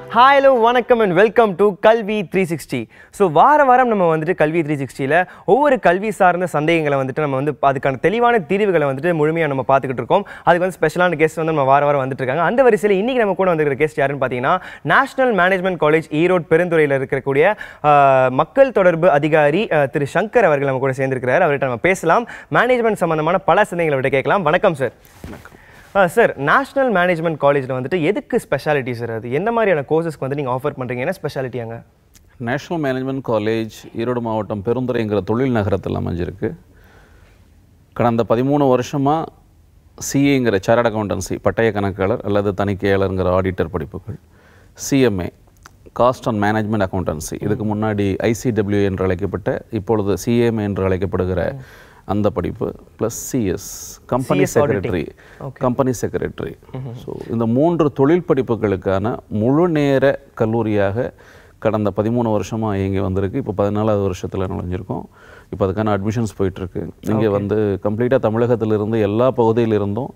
Hi hello வணக்கம் and welcome to Kalvi three sixty so வார வாரம் நம்ம வந்துட்டு கல்வி த்ரீ சிக்ஸ்டியில் ஒவ்வொரு கல்வி சார்ந்த சந்தேகங்களை வந்துட்டு நம்ம வந்து அதுக்கான தெளிவான தீர்வுகளை வந்துட்டு முழுமையாக நம்ம பார்த்துக்கிட்டு இருக்கோம் அதுக்கு வந்து ஸ்பெஷலான கெஸ்ட் வந்து நம்ம வார வாரம் வந்துட்டு இருக்காங்க அந்த வரிசையில் இன்னைக்கு நம்ம கூட வந்துருக்கிற கெஸ்ட் யாருன்னு பார்த்தீங்கன்னா நேஷனல் மேனேஜ்மெண்ட் காலேஜ் ஈரோடு பெருந்துறையில் இருக்கக்கூடிய ஆஹ், மக்கள் தொடர்பு அதிகாரி ஆஹ், திரு சங்கர் அவர்கள் நம்ம கூட சேர்ந்திருக்கிறார் அவர்கிட்ட நம்ம பேசலாம் மேனேஜ்மெண்ட் சம்பந்தமான பல சந்தேகங்களை அவர்கிட்ட கேட்கலாம் வணக்கம் சார் சார் நேஷனல் மேனேஜ்மெண்ட் காலேஜில் வந்துட்டு எதுக்கு ஸ்பெஷாலிட்டி சார் அது எந்த மாதிரியான கோர்சஸ்க்கு வந்து நீங்கள் ஆஃபர் பண்ணுறீங்க என்ன ஸ்பெஷாலிட்டியாங்க நேஷனல் மேனேஜ்மெண்ட் காலேஜ் ஈரோடு மாவட்டம் பெருந்துறைங்கிற தொழில் நகரத்தில் அமைஞ்சிருக்கு கடந்த பதிமூணு வருஷமாக சிஏங்கிற சார்ட் அக்கௌண்டன்சி பட்டய கணக்காளர் அல்லது தணிக்கையாளருங்கிற ஆடிட்டர் படிப்புகள் CMA cost and management accountancy இதுக்கு முன்னாடி ஐசிடபிள்யூ என்று அழைக்கப்பட்ட இப்பொழுது சிஎம்ஏ என்று அழைக்கப்படுகிற அந்த படிப்பு plus CS company CS auditing. Secretary company secretary so இந்த மூன்று தொழில் படிப்புகளுக்கான முழு நேர கல்லூரியாக கடந்த பதிமூணு வருஷமாக இயங்கி வந்திருக்கு இப்போ பதினாலாவது வருஷத்தில் நுழைஞ்சிருக்கோம் இப்போ அதுக்கான அட்மிஷன்ஸ் போயிட்டுருக்கு இங்கே வந்து கம்ப்ளீட்டாக தமிழகத்திலிருந்து எல்லா பகுதியிலிருந்தும்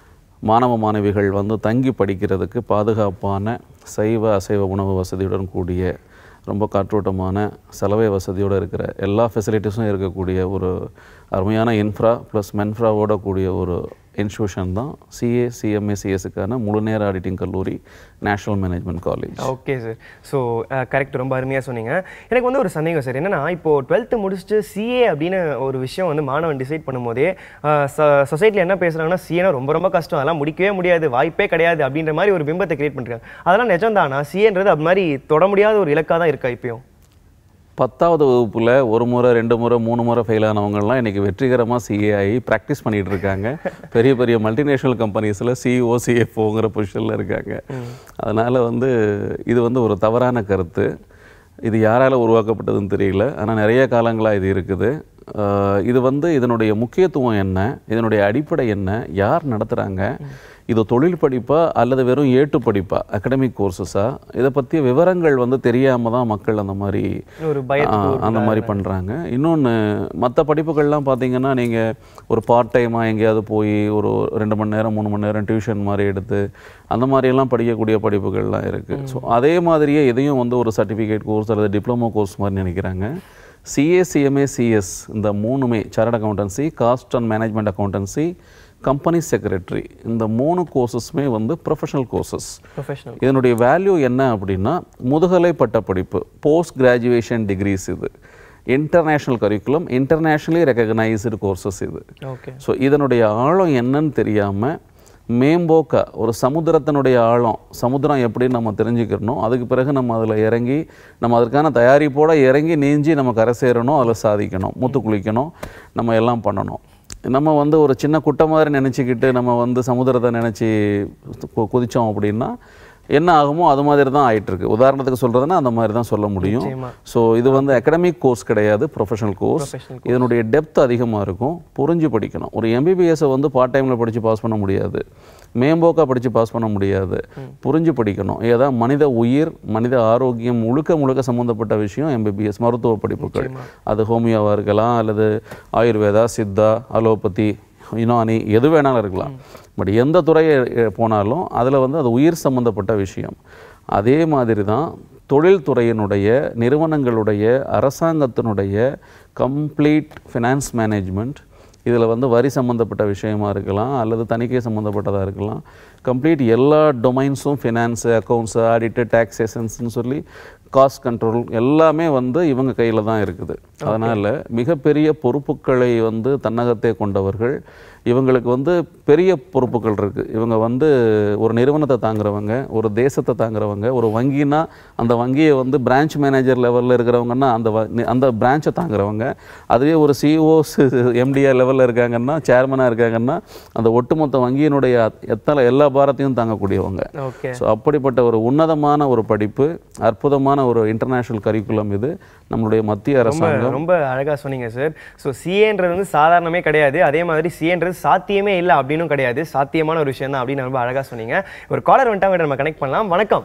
மாணவ மாணவிகள் வந்து தங்கி படிக்கிறதுக்கு பாதுகாப்பான சைவ அசைவ உணவு வசதியுடன் கூடிய ரொம்ப காற்றோட்டமான சலவை வசதியோடு இருக்கிற எல்லா ஃபெசிலிட்டிஸும் இருக்கக்கூடிய ஒரு அருமையான இன்ஃப்ரா ப்ளஸ் மென்ஃப்ராவோட கூடிய ஒரு இன்ஸ்டியூஷன் தான் சிஏ சிஎம்ஏ சிஎஸ்க்கான முழு நேர ஆடிட்டிங் கல்லூரி national management college okay sir so correct ரொம்ப அருமையாக சொன்னீங்க எனக்கு வந்து ஒரு சந்தேகம் சார் என்னன்னா இப்போ டுவெல்த்து முடிச்சுட்டு சிஏ அப்படின்னு ஒரு விஷயம் வந்து மாணவன் டிசைட் பண்ணும்போதே சொசைட்டியில் என்ன பேசுகிறாங்கன்னா சிஏனா ரொம்ப ரொம்ப கஷ்டம் அதெல்லாம் முடிக்கவே முடியாது வாய்ப்பே கிடையாது அப்படின்ற மாதிரி ஒரு பிம்பத்தை கிரியேட் பண்ணுறாங்க அதெல்லாம் நிஜம்தானா சிஏன்றது அது மாதிரி தொட முடியாத ஒரு இலக்காக தான் இருக்கா இப்பயும் பத்தாவது வகுப்பில் ஒரு முறை ரெண்டு முறை மூணு முறை ஃபெயில் ஆனவங்கலாம் இன்றைக்கி வெற்றிகரமாக சிஏ ஆகி ப்ராக்டிஸ் பண்ணிகிட்டு இருக்காங்க பெரிய பெரிய மல்டிநேஷ்னல் கம்பெனிஸில் சிஓ சிஎஃப்ஓங்கிற பொசிஷனில் இருக்காங்க அதனால் வந்து இது வந்து ஒரு தவறான கருத்து இது யாரால் உருவாக்கப்பட்டதுன்னு தெரியல ஆனால் நிறைய காலங்களாக இது இருக்குது ஆஹ் இது வந்து இதனுடைய முக்கியத்துவம் என்ன இதனுடைய அடிப்படை என்ன யார் நடத்துகிறாங்க இது தொழில் படிப்பா அல்லது வெறும் ஏட்டு படிப்பா அகடமிக் கோர்சஸா இதை பற்றிய விவரங்கள் வந்து தெரியாமல் தான் மக்கள் அந்த மாதிரி ஒரு பயத்துக்கு ஆ, அந்த மாதிரி பண்ணுறாங்க இன்னொன்று மற்ற படிப்புகள்லாம் பார்த்தீங்கன்னா நீங்கள் ஒரு பார்ட் டைமாக எங்கேயாவது போய் ஒரு ரெண்டு மணி நேரம் மூணு மணி நேரம் டியூஷன் மாதிரி எடுத்து அந்த மாதிரியெல்லாம் படிக்கக்கூடிய படிப்புகள்லாம் இருக்குது ஸோ அதே மாதிரியே இதையும் வந்து ஒரு சர்டிஃபிகேட் கோர்ஸ் அல்லது டிப்ளமோ கோர்ஸ் மாதிரி நினைக்கிறாங்க சிஏ சிஎம்ஏ சிஎஸ் இந்த மூணுமே chartered accountancy cost and management accountancy company secretary இந்த மூணு கோர்சஸுமே வந்து ப்ரொஃபஷனல் கோர்சஸ் ப்ரொஃபஷனல் இதனுடைய வேல்யூ என்ன அப்படின்னா முதுகலை பட்டப்படிப்பு போஸ்ட் கிராஜுவேஷன் டிகிரிஸ் இது international curriculum internationally recognised courses இது ஓகே ஸோ இதனுடைய ஆழம் என்னன்னு தெரியாமல் மேம்போக்கா ஒரு சமுத்திரத்தினுடைய ஆழம் சமுத்திரம் எப்படின்னு நம்ம தெரிஞ்சுக்கிறணும் அதுக்கு பிறகு நம்ம அதில் இறங்கி நம்ம அதற்கான தயாரிப்போட இறங்கி நீஞ்சி நம்ம கரை சேரணும் அதில் சாதிக்கணும் மூத்து குளிக்கணும் நம்ம எல்லாம் பண்ணணும் நம்ம வந்து ஒரு சின்ன குட்டை மாதிரி நினச்சிக்கிட்டு நம்ம வந்து சமுத்திரத்தை நினச்சி குதித்தோம் அப்படின்னா என்ன ஆகுமோ அது மாதிரி தான் ஆயிட்டு இருக்கு உதாரணத்துக்கு சொல்கிறதுனா அந்த மாதிரி தான் சொல்ல முடியும் நிச்சயமா. ஸோ இது வந்து அகடமிக் கோர்ஸ் கிடையாது ப்ரொஃபஷனல் கோர்ஸ் Professional இதனுடைய டெப்த் அதிகமாக இருக்கும் புரிஞ்சு படிக்கணும் ஒரு எம்பிபிஎஸ்ஸை வந்து பார்ட் டைமில் படித்து பாஸ் பண்ண முடியாது மேம்போக்காக படித்து பாஸ் பண்ண முடியாது புரிஞ்சு படிக்கணும் ஏதா மனித உயிர் மனித ஆரோக்கியம் முழுக்க முழுக்க சம்மந்தப்பட்ட விஷயம் எம்பிபிஎஸ் மருத்துவ படிப்புகள் அது ஹோமியோவாக இருக்கலாம் அல்லது ஆயுர்வேதா சித்தா அலோபதி யுனானி எது வேணாலும் இருக்கலாம் பட் எந்த துறையை எ- போனாலும் அதில் வந்து அது உயிர் சம்மந்தப்பட்ட விஷயம் அதே மாதிரி தான் தொழில்துறையினுடைய நிறுவனங்களுடைய அரசாங்கத்தினுடைய கம்ப்ளீட் ஃபினான்ஸ் மேனேஜ்மெண்ட் இதில் வந்து வரி சம்மந்தப்பட்ட விஷயமா இருக்கலாம் அல்லது தணிக்கை சம்மந்தப்பட்டதாக இருக்கலாம் கம்ப்ளீட் எல்லா டொமைன்ஸும் ஃபினான்ஸு அக்கௌண்ட்ஸு ஆடிட்டு டேக்ஸேஷன்ஸ்னு சொல்லி காஸ்ட் கண்ட்ரோல் எல்லாமே வந்து இவங்க கையில் தான் இருக்குது அதனால் மிகப்பெரிய பொறுப்புகளை வந்து தன்னகத்தே கொண்டவர்கள் இவங்களுக்கு வந்து பெரிய பொறுப்புகள் இருக்குது இவங்க வந்து ஒரு நிறுவனத்தை தாங்குறவங்க ஒரு தேசத்தை தாங்குறவங்க ஒரு வங்கினா அந்த வங்கியை வந்து பிரான்ச் மேனேஜர் லெவலில் இருக்கிறவங்கன்னா அந்த வ- நி- அந்த பிரான்ச்சை தாங்குறவங்க அதுவே ஒரு சிஓஸ் எம்டிஆர் லெவலில் இருக்காங்கன்னா சேர்மனாக இருக்காங்கன்னா அந்த ஒட்டுமொத்த வங்கியினுடைய அத்- எத்தனை எல்லா பாரத்தையும் தாங்கக்கூடியவங்க ஓகே ஸோ அப்படிப்பட்ட ஒரு உன்னதமான ஒரு படிப்பு அற்புதமான ஒரு இன்டர்நேஷனல் கரிக்குலம் இது நம்மளுடைய மத்திய ரொம்ப அரசாங்கம் ரொம்ப அழகா சொன்னீங்க சார் ஸோ சிஏன்றது வந்து சாதாரணமே கிடையாது அதே மாதிரி சிஏன்றது சாத்தியமே இல்லை அப்படின்னும் கிடையாது சாத்தியமான ஒரு விஷயம் தான் அப்படின்னு ரொம்ப அழகா சொன்னீங்க ஒரு காலர் வந்துட்டு அவங்க நம்ம கனெக்ட் பண்ணலாம் வணக்கம்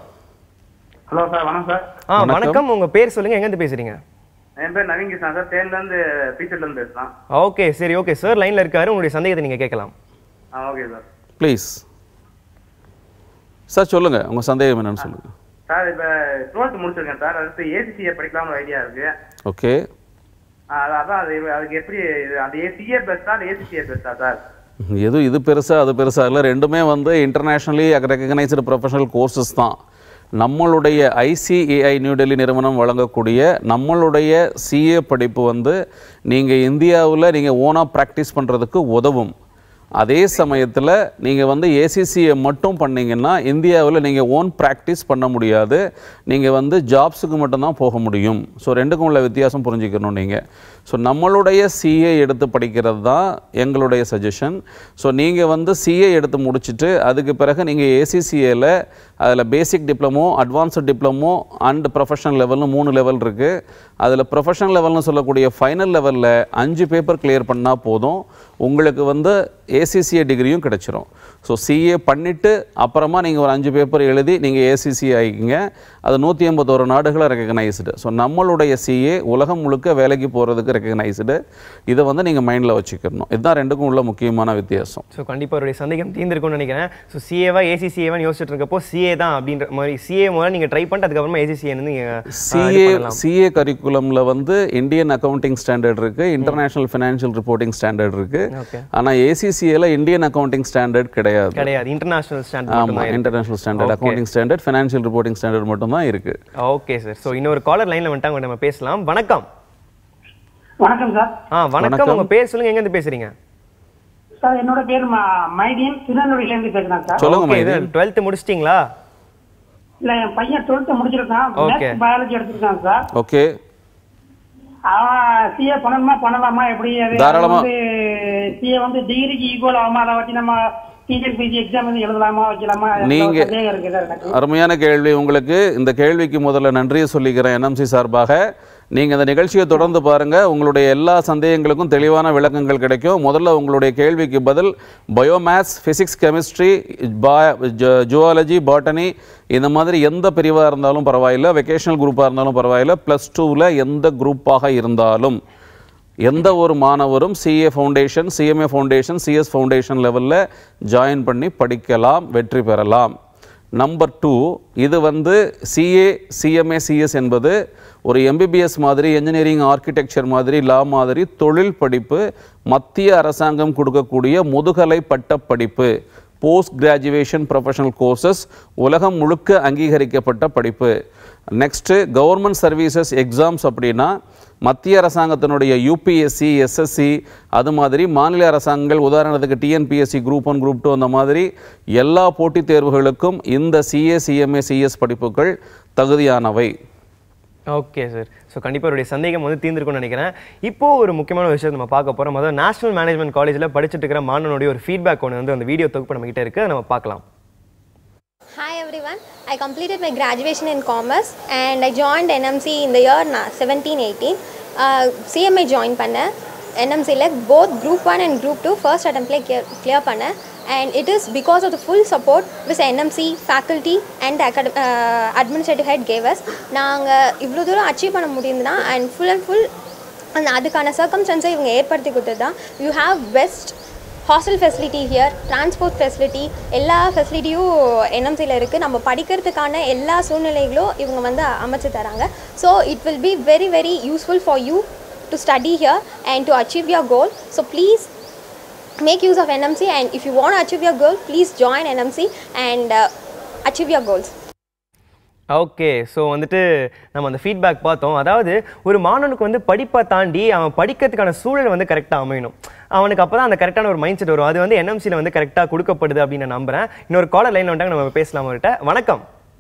ஹலோ சார் வணக்கம் சார் ஆ வணக்கம் உங்க பேர் சொல்லுங்க எங்கேருந்து பேசுறீங்க என் பேர் நவீன் கிருஷ்ணா சார் தேன்லேருந்து பீச்சர்லேருந்து பேசுகிறேன் ஓகே சரி ஓகே சார் லைன்ல இருக்காரு உங்களுடைய சந்தேகத்தை நீங்க கேட்கலாம் ஆ ஓகே சார் ப்ளீஸ் சார் சொல்லுங்கள் உங்கள் சந்தேகம் என்னன்னு சொல்லுங்கள் சார் இப்ப டுவெல்த் முடிச்சிருக்கேன் சார் அடுத்து ஏசிசிஏ படிக்கலாம்னு ஐடியா இருக்கு ஓகே ஆ, அது- அதான் அது அதுக்கு எப்படி இது- அந்த ஏசிஏ பெஸ்டா அந்த ஏசிசிஏ பெஸ்டா சார் எது இது பெருசா அது பெருசா இல்லை ரெண்டுமே வந்து இன்டர்நேஷ்னலி ரெக்கக்னைஸ்டு ப்ரொஃபஷனல் கோர்சஸ் தான் நம்மளுடைய ஐசிஏஐ நியூ டெல்லி நிறுவனம் வழங்கக்கூடிய நம்மளுடைய சிஏ படிப்பு வந்து நீங்கள் இந்தியாவில் நீங்கள் ஓனாக ப்ராக்டிஸ் பண்ணுறதுக்கு உதவும் அதே சமயத்தில் நீங்கள் வந்து ஏசிசிஏ மட்டும் பண்ணீங்கன்னா இந்தியாவில் நீங்கள் ஓன் ப்ராக்டிஸ் பண்ண முடியாது நீங்கள் வந்து ஜாப்ஸுக்கு மட்டும்தான் போக முடியும் ஸோ ரெண்டுக்கும் உள்ள வித்தியாசம் புரிஞ்சுக்கணும் நீங்கள் ஸோ நம்மளுடைய சிஏ எடுத்து படிக்கிறது தான் எங்களுடைய சஜஷன் ஸோ நீங்கள் வந்து சிஏ எடுத்து முடிச்சுட்டு அதுக்கு பிறகு நீங்கள் ஏசிசிஏல அதில் basic diploma advanced diploma and professional லெவல்னு மூணு லெவல் இருக்குது அதில் ப்ரொஃபஷனல் லெவல்னு சொல்லக்கூடிய ஃபைனல் லெவலில் அஞ்சு பேப்பர் கிளியர் பண்ணால் போதும் உங்களுக்கு வந்து ஏசிசிஏ டிகிரியும் கிடைச்சிரும் ஸோ சிஏ பண்ணிவிட்டு அப்புறமா நீங்கள் ஒரு அஞ்சு பேப்பர் எழுதி நீங்கள் ஏசிசி ஆகிக்கிங்க அது நூற்றி எண்பத்தோரு நாடுகளை ரெக்கக்னைஸ்டு ஸோ நம்மளுடைய சிஏ உலகம் முழுக்க வேலைக்கு போகிறதுக்கு ரெக்கக்னைஸ்டு இதை வந்து நீங்கள் மைண்டில் வச்சுக்கணும் இதுதான் ரெண்டுக்கும் உள்ள முக்கியமான வித்தியாசம் ஸோ கண்டிப்பாக அவருடைய சந்தேகம் தீர்ந்திருக்கும்னு நினைக்கிறேன் ஸோ சிஏவா ஏசிசிஏவான்னு யோசிச்சுட்டு இருக்கப்போ சிஏ தான் அப்படின்ற மாதிரி சிஏ முதல்ல நீங்கள் ட்ரை பண்ணிட்டு அதுக்கப்புறமா ஏசிசிஏ வந்து நீங்கள் சிஏ சிஏ கரிக்குலமில் வந்து இந்தியன் அக்கவுண்டிங் ஸ்டாண்டர்ட் இருக்குது இன்டர்நேஷனல் ஃபினான்ஷியல் ரிப்போர்ட்டிங் ஸ்டாண்டர்ட் இருக்குது ஓகே ஆனால் ஏசிசிஏல இந்தியன் அக்கவுண்டிங் ஸ்டாண்டர்ட் கிடையாது கிடையாது இன்டர்நேஷனல் ஸ்டாண்டர்ட் மட்டும் ஆமாம் international standard accounting standard financial reporting standard மட்டும் தான் இருக்குது ஓகே சார் ஸோ இன்னொரு காலர் லைனில் வந்துட்டாங்க நம்ம பேசலாம் வணக்கம் வணக்கம் சார் ஆ வணக்கம் உங்க பேர் சொல்லுங்க எங்கேருந்து பேசுறீங்க சார் என்னோட பேர் ம- மைதீன் திருநெல்வேலியில இருந்து பேசுறேன் சார் சொல்லுங்க ஓகே மைதீன் டுவெல்த் முடிச்சிட்டிங்களா இல்ல என் பையன் டுவெல்த் முடிச்சிருக்கான் Okay. பயாலஜி எடுத்திருக்கான் சார் ஓகே அவன் சிஏ பண்ணணுமா பண்ணலாமா எப்படி அது தாராளமா. வந்து சிஏ வந்து டிகிரிக்கு ஈக்குவல் ஆகுமா அதை வச்சு நம்ம டிஎன்பிசி எக்ஸாம் வந்து எழுதலாமா வைக்கலாமா நீங்க- எல்லாம் சந்தேகம் இருக்கு சார் எனக்கு அருமையான கேள்வி உங்களுக்கு இந்த கேள்விக்கு முதல்ல நன்றியை சொல்லிக்கிறேன் என்எம்சி சார்பாக நீங்கள் இந்த நிகழ்ச்சியை தொடர்ந்து பாருங்க உங்களுடைய எல்லா சந்தேகங்களுக்கும் தெளிவான விளக்கங்கள் கிடைக்கும் முதல்ல உங்களுடைய கேள்விக்கு பதில் bio maths physics chemistry zoology botany இந்த மாதிரி எந்த பிரிவாக இருந்தாலும் பரவாயில்லை வெக்கேஷனல் குரூப்பாக இருந்தாலும் பரவாயில்லை ப்ளஸ் டூவில் எந்த குரூப்பாக இருந்தாலும் எந்த ஒரு மாணவரும் CA foundation CMA foundation CS foundation லெவலில் ஜாயின் பண்ணி படிக்கலாம் வெற்றி பெறலாம் நம்பர் டூ இது வந்து சிஏ சிஎம்ஏ சிஎஸ் என்பது ஒரு எம்பிபிஎஸ் மாதிரி என்ஜினியரிங் ஆர்கிடெக்சர் மாதிரி லா மாதிரி தொழில் படிப்பு மத்திய அரசாங்கம் கொடுக்கக்கூடிய முதுகலை பட்ட படிப்பு போஸ்ட் கிராஜுவேஷன் ப்ரொஃபஷனல் கோர்சஸ் உலகம் முழுக்க அங்கீகரிக்கப்பட்ட படிப்பு நெக்ஸ்ட்டு கவர்மெண்ட் சர்வீசஸ் எக்ஸாம்ஸ் அப்படின்னா மத்திய அரசாங்கத்தினுடைய யூபிஎஸ்சி எஸ்எஸ்சி அது மாதிரி மாநில அரசாங்கங்கள் உதாரணத்துக்கு TNPSC group one group two அந்த மாதிரி எல்லா போட்டித் தேர்வுகளுக்கும் இந்த சிஏ சிஎம்ஏ சிஎஸ் படிப்புகள் தகுதியானவை ஓகே சார் ஸோ கண்டிப்பாக அவருடைய சந்தேகம் வந்து தீர்ந்திருக்கும்னு நினைக்கிறேன் இப்போ ஒரு முக்கியமான விஷயம் நம்ம பார்க்க போகிறோம் அதாவது நேஷனல் மேனேஜ்மெண்ட் காலேஜில் படிச்சுட்டு இருக்கிற மாணவனுடைய ஒரு ஃபீட்பேக் ஒன்று வந்து அந்த வீடியோ தொகுப்பு நம்ம கிட்ட இருக்கு அதை நம்ம பார்க்கலாம் Hi everyone. I completed my graduation in commerce and I joined NMC in the year na- 17-18. Uh, CMA join பண்ணேன் NMCல both group 1 and group 2 first attemptல clear, clear பண்ணேன் and it is because of the full support which NMC faculty and the acad- uh, administrative head gave us நாங்கள் இவ்வளோ தூரம் achieve பண்ண முடியுதுன்னா and full and full அந்த அதுக்கான சர்க்கம்ஸ்டன்ஸை இவங்க ஏற்படுத்தி கொடுத்தது தான் you have best hostel facility here transport facility எல்லா ஃபெசிலிட்டியும் என்எம்சியில் இருக்குது நம்ம படிக்கிறதுக்கான எல்லா சூழ்நிலைகளும் இவங்க வந்து அமைச்சு தராங்க so it will be very very useful for you to study here and to achieve your goal so please make use of NMC and if you want to achieve your goal please join NMC and uh, achieve your goals okay so வந்துட்டு நம்ம அந்த feedback பார்த்தோம் அதாவது ஒரு மாணவனுக்கு வந்து படிப்பை தாண்டி அவன் படிக்கிறதுக்கான சூழல் வந்து கரெக்டாக அமையணும் அவனுக்கு அப்போ தான் அந்த கரெக்டான ஒரு மைண்ட் செட் வரும் அது வந்து என்எம்சியில் வந்து கரெக்டாக கொடுக்கப்படுது அப்படின்னு நான் நம்புறேன் இன்னொரு காலர் லைன் வந்துட்டாங்க நம்ம பேசலாம் அவர்கிட்ட வணக்கம்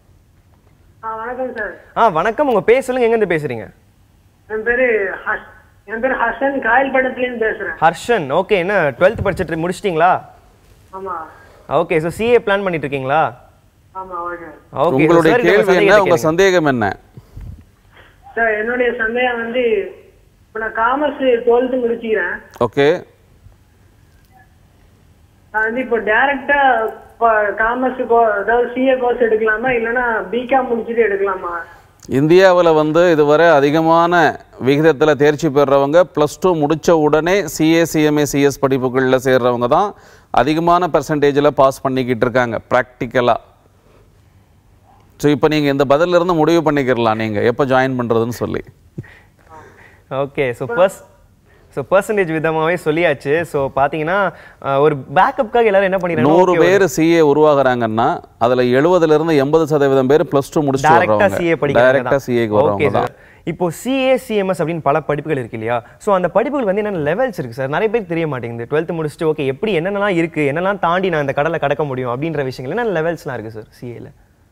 வணக்கம் சார் ஆ வணக்கம் உங்கள் பேர் சொல்லுங்க எங்கேருந்து பேசுறீங்க என் பேரு ஹஸ்- என் பேர் ஹசன் காயல்பட்டத்துலேருந்து பேசுறேன் ஹர்ஷன் ஓகே என்ன டுவெல்த் படிச்சுட்டு முடிச்சிட்டிங்களா ஆமா ஓகே ஸோ சிஏ பிளான் பண்ணிட்டு இருக்கீங்களா ஆமா ஓகே ஓகே உங்களுடைய கேள்வி என்ன உங்க சந்தேகம் என்ன சார் என்னுடைய சந்தேகம் வந்து இப்போ நான் காமர்ஸ் டுவெல்த்து முடிச்சுக்கிறேன் ஓகே நான் வந்து இப்போ டேரக்டா காமர்ஸ் அதாவது சிஏ கோர்ஸ் எடுக்கலாமா இல்லைன்னா பிகாம் முடிச்சுட்டு எடுக்கலாமா இந்தியாவில் வந்து இதுவரை அதிகமான விகிதத்தில் தேர்ச்சி பெறுறவங்க ப்ளஸ் டூ முடித்த உடனே சிஏ சிஎம்ஏ சிஎஸ் படிப்புகளில் சேர்றவங்க தான் அதிகமான பெர்சன்டேஜில் பாஸ் பண்ணிக்கிட்டு இருக்காங்க ப்ராக்டிக்கலாக ஸோ இப்போ நீங்கள் இந்த பதில்ல இருந்து முடிவு பண்ணிக்கிறலாம் நீங்கள் எப்போ ஜாயின் பண்ணுறதுன்னு சொல்லி ஓகே ஸோ பர்ஸ் ஸோ பர்சன்டேஜ் விதமாகவே சொல்லியாச்சு ஸோ பார்த்தீங்கன்னா அஹ், ஒரு பேக்கப்காக எல்லாரும் என்ன பண்ணிடுறாங்க நூறு பேர் சிஏ உருவாகுறாங்கன்னா அதுல எழுபதுல இருந்து எண்பது சதவீதம் பேர் ப்ளஸ் டூ முடிச்சுட்டு டேரக்டா வர்றவங்க சிஏ படிக்கிறாங்க டைரக்டா சிஏக்கு ஓகே வர்றவங்க தான் சார் இப்போ சிஏ சிஎம்எஸ் அப்படின்னு பல படிப்புகள் இருக்கு இல்லையா ஸோ அந்த படிப்புகள் வந்து என்னென்ன லெவல்ஸ் இருக்கு சார் நிறைய பேருக்கு தெரிய மாட்டேங்குது டுவெல்த் முடிச்சுட்டு ஓகே எப்படி என்னென்னலாம் இருக்கு என்னெல்லாம் தாண்டி நான் இந்த கடலை கடக்க முடியும் அப்படின்ற விஷயங்கள் என்ன லெவல்ஸ்லாம் இருக்கு சார் சிஏல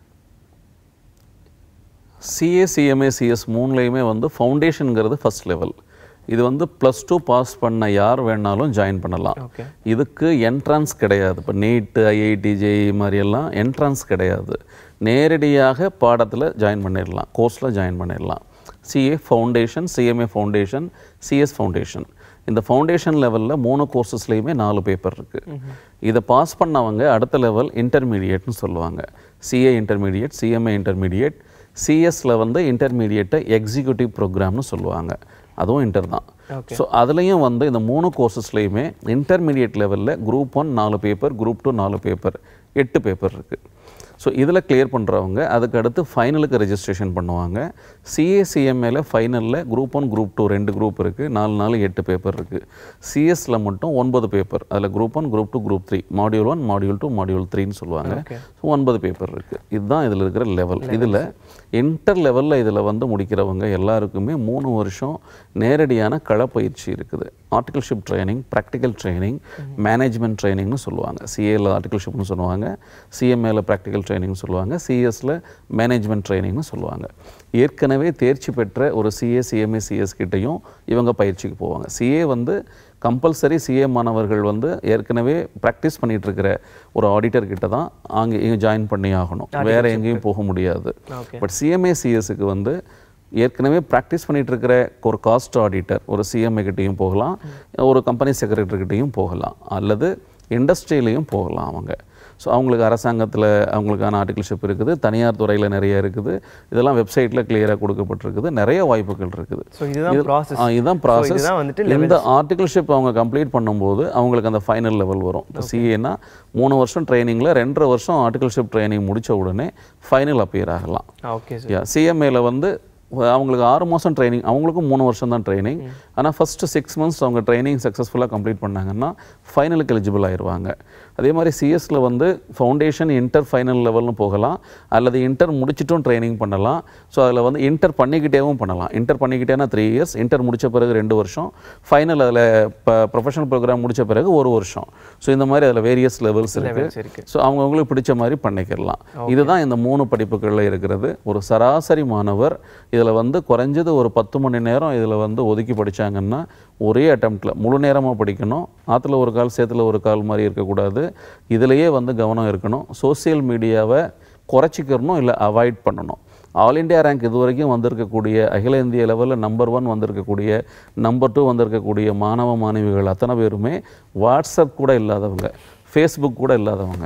சிஏ சிஎம்ஏ சிஎஸ் மூணுலேயுமே வந்து ஃபவுண்டேஷனுங்கிறது ஃபர்ஸ்ட் லெவல் இது வந்து ப்ளஸ் டூ பாஸ் பண்ண யார் வேணாலும் ஜாயின் பண்ணலாம் Okay. இதுக்கு என்ட்ரன்ஸ் கிடையாது இப்போ நீட்டு ஐஐடி ஜேஇ மாதிரியெல்லாம் என்ட்ரன்ஸ் கிடையாது நேரடியாக பாடத்தில் ஜாயின் பண்ணிடலாம் கோர்ஸில் ஜாயின் பண்ணிடலாம் CA foundation CMA foundation CS foundation இந்த ஃபவுண்டேஷன் லெவலில் மூணு கோர்சஸ்லேயுமே நாலு பேப்பர் இருக்குது இதை பாஸ் பண்ணவங்க அடுத்த லெவல் இன்டர்மீடியேட்னு சொல்லுவாங்க சிஏ இன்டர்மீடியேட் சிஎம்ஏ இன்டர்மீடியேட் சிஎஸ்ல வந்து இன்டர்மீடியேட்டை எக்ஸிக்யூட்டிவ் ப்ரோக்ராம்னு சொல்லுவாங்க அதுவும் இன்டர் தான் ஸோ அதுலேயும் வந்து இந்த மூணு கோர்சஸ்லேயுமே இன்டர்மீடியேட் லெவலில் குரூப் ஒன் நாலு பேப்பர் குரூப் டூ நாலு பேப்பர் எட்டு பேப்பர் இருக்குது ஸோ இதில் கிளியர் பண்ணுறவங்க அதுக்கு அடுத்து ஃபைனலுக்கு ரெஜிஸ்ட்ரேஷன் பண்ணுவாங்க சிஏசிஎம்ஏல ஃபைனலில் குரூப் ஒன் குரூப் டூ ரெண்டு குரூப் இருக்குது நாலு நாலு எட்டு பேப்பர் இருக்குது சிஎஸ்ல மட்டும் ஒன்பது பேப்பர் அதில் group one group two group three module one module two module த்ரீன்னு சொல்லுவாங்க ஸோ ஒன்பது பேப்பர் இருக்குது இதுதான் இதில் இருக்கிற லெவல் இதில் இன்டர் லெவலில் இதில் வந்து முடிக்கிறவங்க எல்லாருக்குமே மூணு வருஷம் நேரடியான களப்பயிற்சி இருக்குது articleship training practical training management ட்ரைனிங்னு சொல்லுவாங்க சிஏல ஆர்டிகல்ஷிப்னு சொல்லுவாங்க சிஎம்ஏல ப்ராக்டிக்கல் ட்ரைனிங் சொல்லுவாங்க சிஎஸ்ல மேனேஜ்மெண்ட் ட்ரைனிங்னு சொல்லுவாங்க ஏற்கனவே தேர்ச்சி பெற்ற ஒரு சிஏ சிஎம்ஏ சிஎஸ் கிட்டையும் இவங்க பயிற்சிக்கு போவாங்க சிஏ வந்து கம்பல்சரி சிஏ மாணவர்கள் வந்து ஏற்கனவே ப்ராக்டிஸ் பண்ணிட்டு இருக்கிற ஒரு ஆடிட்டர் கிட்ட தான் அங்கே இங்கே ஜாயின் பண்ணி ஆகணும் வேற எங்கேயும் போக முடியாது Okay. பட் சிஎம்ஏ சிஎஸ்க்கு வந்து ஏற்கனவே ப்ராக்டிஸ் பண்ணிட்டு இருக்கிற ஒரு காஸ்ட் ஆடிட்டர் ஒரு சிஎம்ஏ கிட்டேயும் போகலாம் ஒரு கம்பெனி செக்ரட்டரி கிட்டேயும் போகலாம் அல்லது இண்டஸ்ட்ரியிலையும் போகலாம் அவங்க ஸோ அவங்களுக்கு அரசாங்கத்தில் அவங்களுக்கான ஆர்டிகல்ஷிப் இருக்குது தனியார் துறையில் நிறைய இருக்குது இதெல்லாம் வெப்சைட்டில் கிளியராக கொடுக்கப்பட்டிருக்குது நிறைய வாய்ப்புகள் இருக்குது So இதுதான் இது- process. ஆ, இதுதான் So ப்ராசஸ் இதுதான் வந்துட்டு இந்த ஆர்டிகல்ஷிப் அவங்க கம்ப்ளீட் பண்ணும்போது அவங்களுக்கு அந்த ஃபைனல் லெவல் வரும் இப்போ சிஏனா மூணு வருஷம் ட்ரைனிங்கில் ரெண்டரை வருஷம் ஆர்டிகல்ஷிப் ட்ரைனிங் முடிச்ச உடனே ஃபைனல் அப்பியர் ஆகலாம் ஓகே சார் யா சிஎம்ஏல வந்து அவங்களுக்கு ஆறு மாதம் ட்ரைனிங் அவங்களுக்கும் மூணு வருஷம் தான் ட்ரைனிங் ஆனால் ஃபஸ்ட்டு சிக்ஸ் மந்த்ஸ் அவங்க ட்ரைனிங் சக்ஸஸ்ஃபுல்லாக கம்ப்ளீட் பண்ணாங்கன்னா ஃபைனலுக்கு எலிஜிபிள் ஆயிடுவாங்க அதே மாதிரி சிஎஸ்ல வந்து ஃபவுண்டேஷன் இன்டர் ஃபைனல் லெவல்னு போகலாம் அல்லது இன்டர் முடிச்சிட்டும் ட்ரைனிங் பண்ணலாம் ஸோ அதில் வந்து இன்டர் பண்ணிக்கிட்டேவும் பண்ணலாம் இன்டர் பண்ணிக்கிட்டேன்னா த்ரீ இயர்ஸ் இன்டர் முடிச்ச பிறகு ரெண்டு வருஷம் ஃபைனல் அதில் இப்போ ப்ரொஃபஷனல் ப்ரோக்ராம் முடிச்ச பிறகு ஒரு வருஷம் ஸோ இந்த மாதிரி அதில் வேரியஸ் லெவல்ஸ் Levels இருக்குது இருக்கு. ஸோ அவங்கவுங்களுக்கு பிடிச்ச மாதிரி பண்ணிக்கிறலாம் இதுதான் இந்த மூணு படிப்புகளில் இருக்கிறது ஒரு சராசரி மாணவர் இதில் வந்து குறைஞ்சது ஒரு பத்து மணி நேரம் இதில் வந்து ஒதுக்கி படிச்சாங்கன்னா ஒரே அட்டம்ப்டில் முழு நேரமாக படிக்கணும் ஆற்றுல ஒரு கால் சேத்துல ஒரு கால் மாதிரி இருக்கக்கூடாது இதுலேயே வந்து கவனம் இருக்கணும் சோஷியல் மீடியாவை குறைச்சிக்கிறணும் இல்லை அவாய்ட் பண்ணணும் ஆல் இந்தியா ரேங்க் இது வரைக்கும் வந்திருக்கக்கூடிய அகில இந்திய லெவலில் நம்பர் ஒன் வந்திருக்கக்கூடிய நம்பர் டூ வந்திருக்கக்கூடிய மாணவ மாணவிகள் அத்தனை பேருமே வாட்ஸ்அப் கூட இல்லாதவங்க ஃபேஸ்புக் கூட இல்லாதவங்க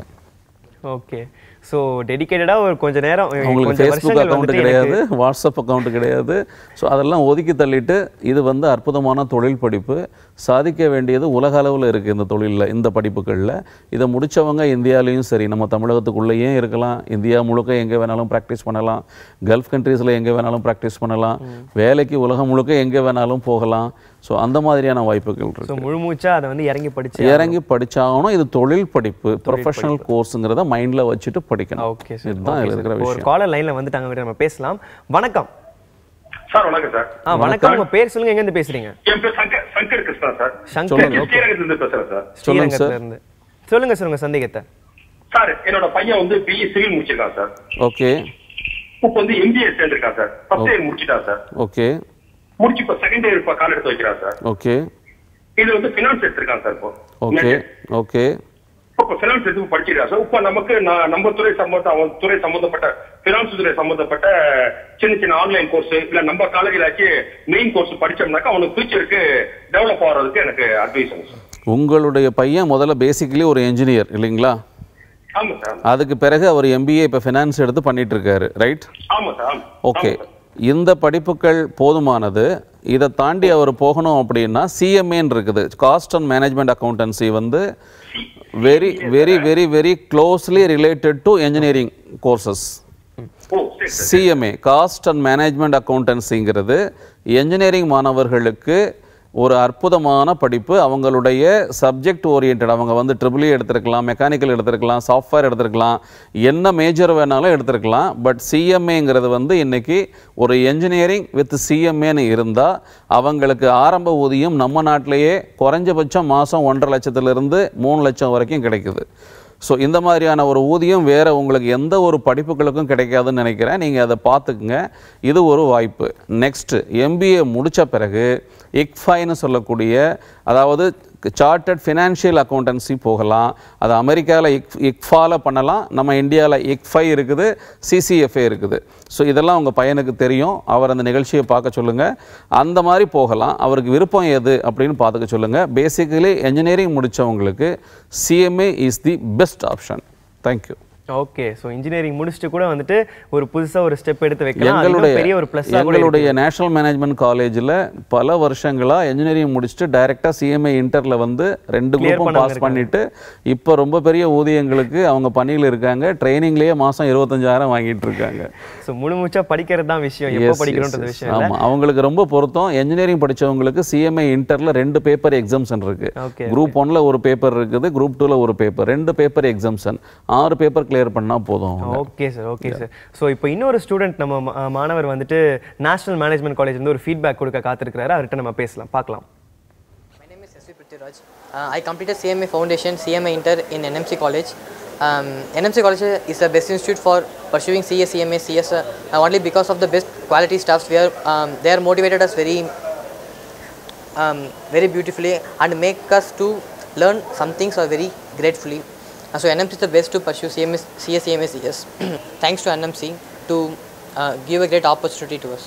ஓகே ஸோ டெடிகேட்டடாக ஒரு கொஞ்ச நேரம் அவங்களுக்கு கொஞ்சம் ஃபேஸ்புக் வருஷங்கள் அக்கௌண்ட் வந்துட்டு கிடையாது வாட்ஸ்அப் அக்கௌண்ட் கிடையாது ஸோ அதெல்லாம் ஒதுக்கி தள்ளிட்டு இது வந்து அற்புதமான தொழில் படிப்பு சாதிக்க வேண்டியது உலக அளவில் இருக்குது இந்த தொழிலில் இந்த படிப்புகளில் இதை முடிச்சவங்க இந்தியாலேயும் சரி நம்ம தமிழகத்துக்குள்ளேயே இருக்கலாம் இந்தியா முழுக்க எங்கே வேணாலும் ப்ராக்டிஸ் பண்ணலாம் கல்ஃப் கண்ட்ரீஸில் எங்கே வேணாலும் ப்ராக்டிஸ் பண்ணலாம் வேலைக்கு உலகம் முழுக்க எங்கே வேணாலும் போகலாம் ஸோ அந்த மாதிரியான வாய்ப்புகள் இருக்கு ஸோ முழுமூச்சா அதை வந்து இறங்கி படிச்சு இறங்கி படிச்சாகணும் இது தொழில் படிப்பு ப்ரொஃபஷனல் கோர்ஸுங்கிறத மைண்டில் வச்சுட்டு படிக்கணும் ஓகே சார் இதுதான் இதில் இருக்கிற ஒரு விஷயம் காலர் லைன்ல வந்துட்டாங்க அவங்ககிட்ட நம்ம பேசலாம் வணக்கம் சார் வணக்கம் சார் ஆ வணக்கம் உங்க பேர் சொல்லுங்க எங்க இருந்து பேசுறீங்க என் பேர் சங்கர் சங்கர் கிருஷ்ணா சார் சங்கர் ஓகே ஸ்ரீரங்கத்துல இருந்து பேசுறேன் சார் சொல்லுங்க ஸ்ரீரங்கத்துல சார். இருந்து சொல்லுங்க சொல்லுங்க சந்தேகத்தை சார் என்னோட பையன் வந்து பிஇ சிவில் முடிச்சிருக்கான் சார் ஓகே இப்போ வந்து எம்பிஏ சேர்ந்திருக்கான் சார் ஃபர்ஸ்ட் இயர் முடிச்சிட்டான் சார் ஓகே முடிச்சு இப்போ செகண்ட் இயர் இப்போ கால் எடுத்து வைக்கிறான் சார் ஓகே இது வந்து ஃபினான்ஸ் எடுத்திருக்கான் சார் இப்போ ஓகே ஓகே இப்போ ஃபினான்ஸ் எடுத்து படிச்சிருக்கான் சார் இப்போ நமக்கு நான் நம்ம துறை சம்பந்த அவன் துறை சம்பந்தப்பட்ட ஃபினான்ஸ் துறை சம்பந்தப்பட்ட சின்ன சின்ன ஆன்லைன் கோர்ஸ் இல்ல நம்ம காலேஜில் ஆச்சு மெயின் கோர்ஸ் படிச்சோம்னாக்கா அவனுக்கு ஃபியூச்சருக்கு டெவலப் ஆகிறதுக்கு எனக்கு அட்வைஸ் சார் உங்களுடைய பையன் முதல்ல பேசிக்கலி ஒரு என்ஜினியர் இல்லைங்களா ஆமா சார் அதுக்கு பிறகு அவர் எம்பிஏ இப்போ ஃபினான்ஸ் எடுத்து பண்ணிட்டு இருக்காரு ரைட் ஆமா சார் ஆமா. ஓகே ஆமா சார். இந்த படிப்புகள் போதுமானது இதை தாண்டி அவர் போகணும் அப்படின்னா சிஎம்ஏன்னு இருக்குது காஸ்ட் அண்ட் மேனேஜ்மெண்ட் அக்கௌண்டன்சி வந்து very very very very closely related to engineering courses ஓ சரி sir CMA cost and management அக்கௌண்டன்சிங்கிறது என்ஜினியரிங் மாணவர்களுக்கு ஒரு அற்புதமான படிப்பு அவங்களுடைய சப்ஜெக்ட் ஓரியன்ட் அவங்க வந்து ட்ரிபிள் எடுத்திருக்கலாம் மெக்கானிக்கல் எடுத்திருக்கலாம் சாஃப்ட்வேர் எடுத்திருக்கலாம் என்ன மேஜர் வேணாலும் எடுத்திருக்கலாம் பட் சிஎம்ஏங்கிறது வந்து இன்னைக்கு ஒரு என்ஜினியரிங் வித் சிஎம்ஏன்னு இருந்தால் அவங்களுக்கு ஆரம்ப ஊதியம் நம்ம நாட்டிலேயே குறைஞ்சபட்சம் மாதம் ஒன்றரை லட்சத்திலிருந்து மூணு லட்சம் வரைக்கும் கிடைக்குது ஸோ இந்த மாதிரியான ஒரு ஊதியம் வேற உங்களுக்கு எந்த ஒரு படிப்புகளுக்கும் கிடைக்காதுன்னு நினைக்கிறேன் நீங்கள் அதை பார்த்துக்குங்க இது ஒரு வாய்ப்பு நெக்ஸ்ட் எம்பிஏ முடித்த பிறகு இக்ஃபைன்னு சொல்லக்கூடிய அதாவது சார்ட்டர்ட் ஃபினான்ஷியல் அக்கௌண்டன்சி போகலாம் அது அமெரிக்காவில் இக் இக்ஃபால பண்ணலாம் நம்ம இந்தியாவில் இக்ஃபை இருக்குது சிசிஎஃப்ஏ இருக்குது ஸோ இதெல்லாம் உங்கள் பையனுக்கு தெரியும் அவர் அந்த நிகழ்ச்சியை பார்க்க சொல்லுங்கள் அந்த மாதிரி போகலாம் அவருக்கு விருப்பம் எது அப்படின்னு பார்த்துக்க சொல்லுங்கள் பேசிக்கலி என்ஜினியரிங் முடித்தவங்களுக்கு CMA is the best option thank you okay so engineering முடிச்சுட்டு கூட வந்துட்டு ஒரு புதுசா ஒரு ஸ்டெப் எடுத்து வைக்கலாம் அது எங்களுடைய இன்னும் பெரிய ஒரு ப்ளஸ்ஸாக கூட எங்களுடைய நேஷனல் மேனேஜ்மெண்ட் காலேஜில் பல வருஷங்களா இன்ஜினியரிங் முடிச்சுட்டு டைரெக்டாக சிஎம்ஏ இன்டர்ல வந்து ரெண்டு Clear குரூப்பும் பண்ணவங்க பாஸ் பண்ணிட்டு இப்போ ரொம்ப பெரிய ஊதியங்களுக்கு அவங்க பணியில் இருக்காங்க ட்ரைனிங்லேயே மாதம் இருபத்தஞ்சாயிரம் வாங்கிட்டு இருக்காங்க ஸோ முழுமுச்சா படிக்கிறது தான் விஷயம் எப்போ Yes, yes, படிக்கணுன்றது yes. விஷயம் இல்லை ஆமா அவங்களுக்கு ரொம்ப பொருத்தம் இன்ஜினியரிங் படிச்சவங்களுக்கு சிஎம்ஏ இன்டர்ல ரெண்டு பேப்பர் எக்ஸாம்ஷன் இருக்கு Okay, குரூப் ஒன்ல ஒரு பேப்பர் இருக்குது குரூப் டூல ஒரு பேப்பர் ரெண்டு பேப்பர் எக்ஸாம்ஷன் ஆறு பேப்பர் கிளியர் பண்ணா போதும் அவங்க. Okay sir okay sir so இப்போ இன்னொரு ஸ்டூடெண்ட் நம்ம மா- மாணவர் வந்துட்டு நேஷனல் மேனேஜ்மெண்ட் காலேஜ் வந்து ஒரு ஃபீட்பேக் கொடுக்க காத்திருக்கிறாரு அவர்கிட்ட நம்ம பேசலாம் பார்க்கலாம் My name is S.V. Prithviraj. Uh, I completed CMA Foundation, CMA Inter in NMC College. Um, NMC College is the best institute for pursuing CS, CMA, CS uh, only because of the best quality staffs. Where um, they are motivated us very, um, very beautifully and make us to learn some things are very gratefully. Uh, so NMC is the best to pursue CMA, CS, CMA, CS. Thanks to NMC to uh, give a great opportunity to us.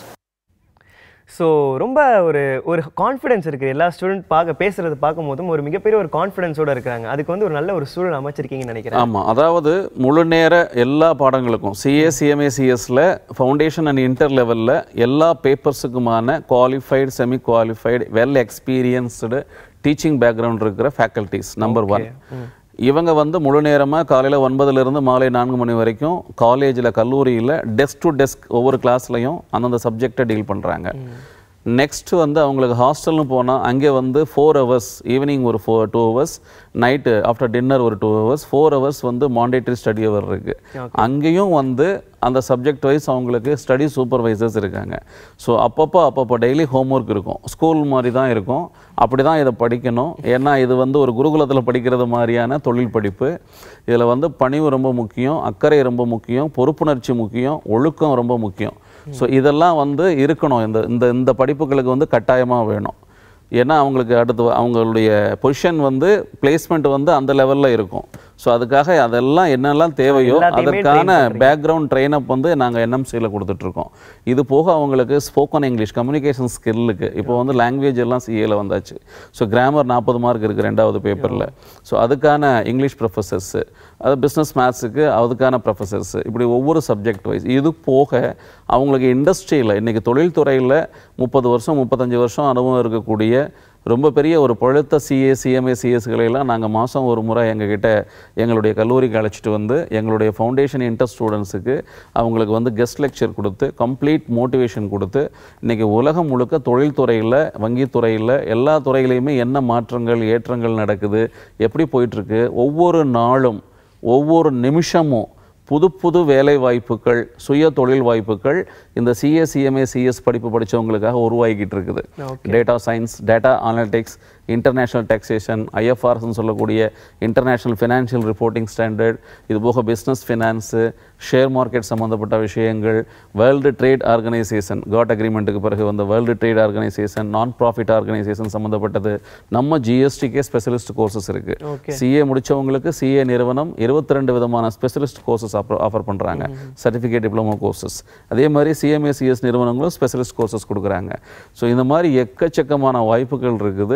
So ரொம்ப ஒரு ஒரு confidence இருக்குது எல்லா student பார்க்க பேசுறது பார்க்கும்போதும் ஒரு மிகப்பெரிய ஒரு கான்ஃபிடன்ஸோட இருக்கிறாங்க அதுக்கு வந்து ஒரு நல்ல ஒரு சூழல் அமைச்சிருக்கீங்கன்னு நினைக்கிறேன் ஆமா அதாவது முழு நேர எல்லா பாடங்களுக்கும் சிஏ சிஎம்ஏ சிஎஸ்ல ஃபவுண்டேஷன் அண்ட் இன்டர் லெவல்ல எல்லா பேப்பர்ஸுக்குமான qualified semi qualified well experienced teaching background இருக்கிற ஃபேக்கல்டிஸ் நம்பர் ஒன் இவங்க வந்து முழு நேரமாக காலையில் ஒன்பதுலேருந்து மாலை நான்கு மணி வரைக்கும் காலேஜில் கல்லூரியில் டெஸ்க் டு டெஸ்க் ஒவ்வொரு கிளாஸ்லையும் அந்தந்த சப்ஜெக்டை டீல் பண்ணுறாங்க நெக்ஸ்ட் வந்து அவங்களுக்கு ஹாஸ்டல்னு போனால் அங்கே வந்து ஃபோர் ஹவர்ஸ் ஈவினிங் ஒரு four two hours night after dinner ஒரு டூ ஹவர்ஸ் ஃபோர் ஹவர்ஸ் வந்து மாண்டேட்டரி ஸ்டடி ஹவர் இருக்கு அங்கேயும் வந்து அந்த சப்ஜெக்ட் வைஸ் அவங்களுக்கு ஸ்டடி சூப்பர்வைசர்ஸ் இருக்காங்க ஸோ அப்பப்போ அப்பப்போ டெய்லி ஹோம்ஒர்க் இருக்கும் ஸ்கூல் மாதிரி தான் இருக்கும் அப்படி தான் இதை படிக்கணும் ஏன்னா இது வந்து ஒரு குருகுலத்தில் படிக்கிறது மாதிரியான தொழில் படிப்பு இதில் வந்து பணிவு ரொம்ப முக்கியம் அக்கறை ரொம்ப முக்கியம் பொறுப்புணர்ச்சி முக்கியம் ஒழுக்கம் ரொம்ப முக்கியம் ஸோ இதெல்லாம் வந்து இருக்கணும் இந்த இந்த இந்த படிப்புகளுக்கு வந்து கட்டாயமாக வேணும் ஏன்னா அவங்களுக்கு அடுத்து வ- அவங்களுடைய பொசிஷன் வந்து பிளேஸ்மெண்ட் வந்து அந்த லெவலில் இருக்கும் ஸோ அதுக்காக அதெல்லாம் என்னெல்லாம் தேவையோ எல்லாத்தையுமே அதற்கான train பண்றீங்க. பேக்ரவுண்ட் ட்ரெயின் அப் வந்து நாங்கள் என்எம்சியில் கொடுத்துட்ருக்கோம் இது போக அவங்களுக்கு ஸ்போக்கன் இங்கிலீஷ் கம்யூனிகேஷன் ஸ்கில்லுக்கு இப்போ வந்து லாங்குவேஜ் எல்லாம் சிஏல வந்தாச்சு ஸோ கிராமர் நாற்பது மார்க் இருக்குது ரெண்டாவது பேப்பரில் ஸோ அதுக்கான இங்கிலீஷ் ப்ரொஃபஸர்ஸு அது பிஸ்னஸ் மேத்ஸுக்கு அதுக்கான ப்ரொஃபஸர்ஸ் இப்படி ஒவ்வொரு சப்ஜெக்ட் வைஸ் இது போக அவங்களுக்கு இண்டஸ்ட்ரியில் இன்றைக்கி தொழில்துறையில் முப்பது வருஷம் முப்பத்தஞ்சு வருஷம் அனுபவம் இருக்கக்கூடிய ரொம்ப பெரிய ஒரு பழுத்த சிஏ சிஎம்ஏ சிஎஸ்களையெல்லாம் நாங்கள் மாதம் ஒரு முறை எங்ககிட்ட எங்களுடைய கல்லூரிக்கு அழைச்சிட்டு வந்து எங்களுடைய ஃபவுண்டேஷன் இன்டர் ஸ்டூடெண்ட்ஸுக்கு அவங்களுக்கு வந்து கெஸ்ட் லெக்சர் கொடுத்து கம்ப்ளீட் மோட்டிவேஷன் கொடுத்து இன்றைக்கி உலகம் முழுக்க தொழில்துறையில் வங்கித்துறையில் எல்லா துறையிலையுமே என்ன மாற்றங்கள் ஏற்றங்கள் நடக்குது எப்படி போயிட்டுருக்கு ஒவ்வொரு நாளும் ஒவ்வொரு நிமிஷமும் புது புது வேலை வாய்ப்புகள் சுய தொழில் வாய்ப்புகள் இந்த சிஏ சிஎம்ஏ சிஎஸ் படிப்பு படிச்சவங்களுக்காக உருவாகிக்கிட்டு இருக்குது data science data analytics international taxation ஐஎஃப்ஆர்ஸ்னு சொல்லக்கூடிய இன்டர்நேஷனல் ஃபினான்ஷியல் ரிப்போர்ட்டிங் ஸ்டாண்டர்ட் இது போக பிஸ்னஸ் ஃபினான்ஸு ஷேர் மார்க்கெட் சம்மந்தப்பட்ட விஷயங்கள் வேர்ல்டு ட்ரேட் ஆர்கனைசேஷன் காட் அக்ரிமெண்ட்டுக்கு பிறகு வந்த world trade organisation non profit organisation சம்மந்தப்பட்டது நம்ம ஜிஎஸ்டிக்கே ஸ்பெஷலிஸ்ட் கோர்சஸ் இருக்கு சிஏ முடிச்சவங்களுக்கு சிஏ நிறுவனம் இருபத்தி ரெண்டு விதமான ஸ்பெஷலிஸ்ட் கோர்சஸ் ஆஃபர் பண்றாங்க சர்டிஃபிகேட் டிப்ளமோ கோர்சஸ் அதே மாதிரி சிஎம்ஏ சிஎஸ் நிறுவனங்களும் ஸ்பெஷலிஸ்ட் கோர்சஸ் கொடுக்குறாங்க ஸோ இந்த மாதிரி எக்கச்சக்கமான வாய்ப்புகள் இருக்குது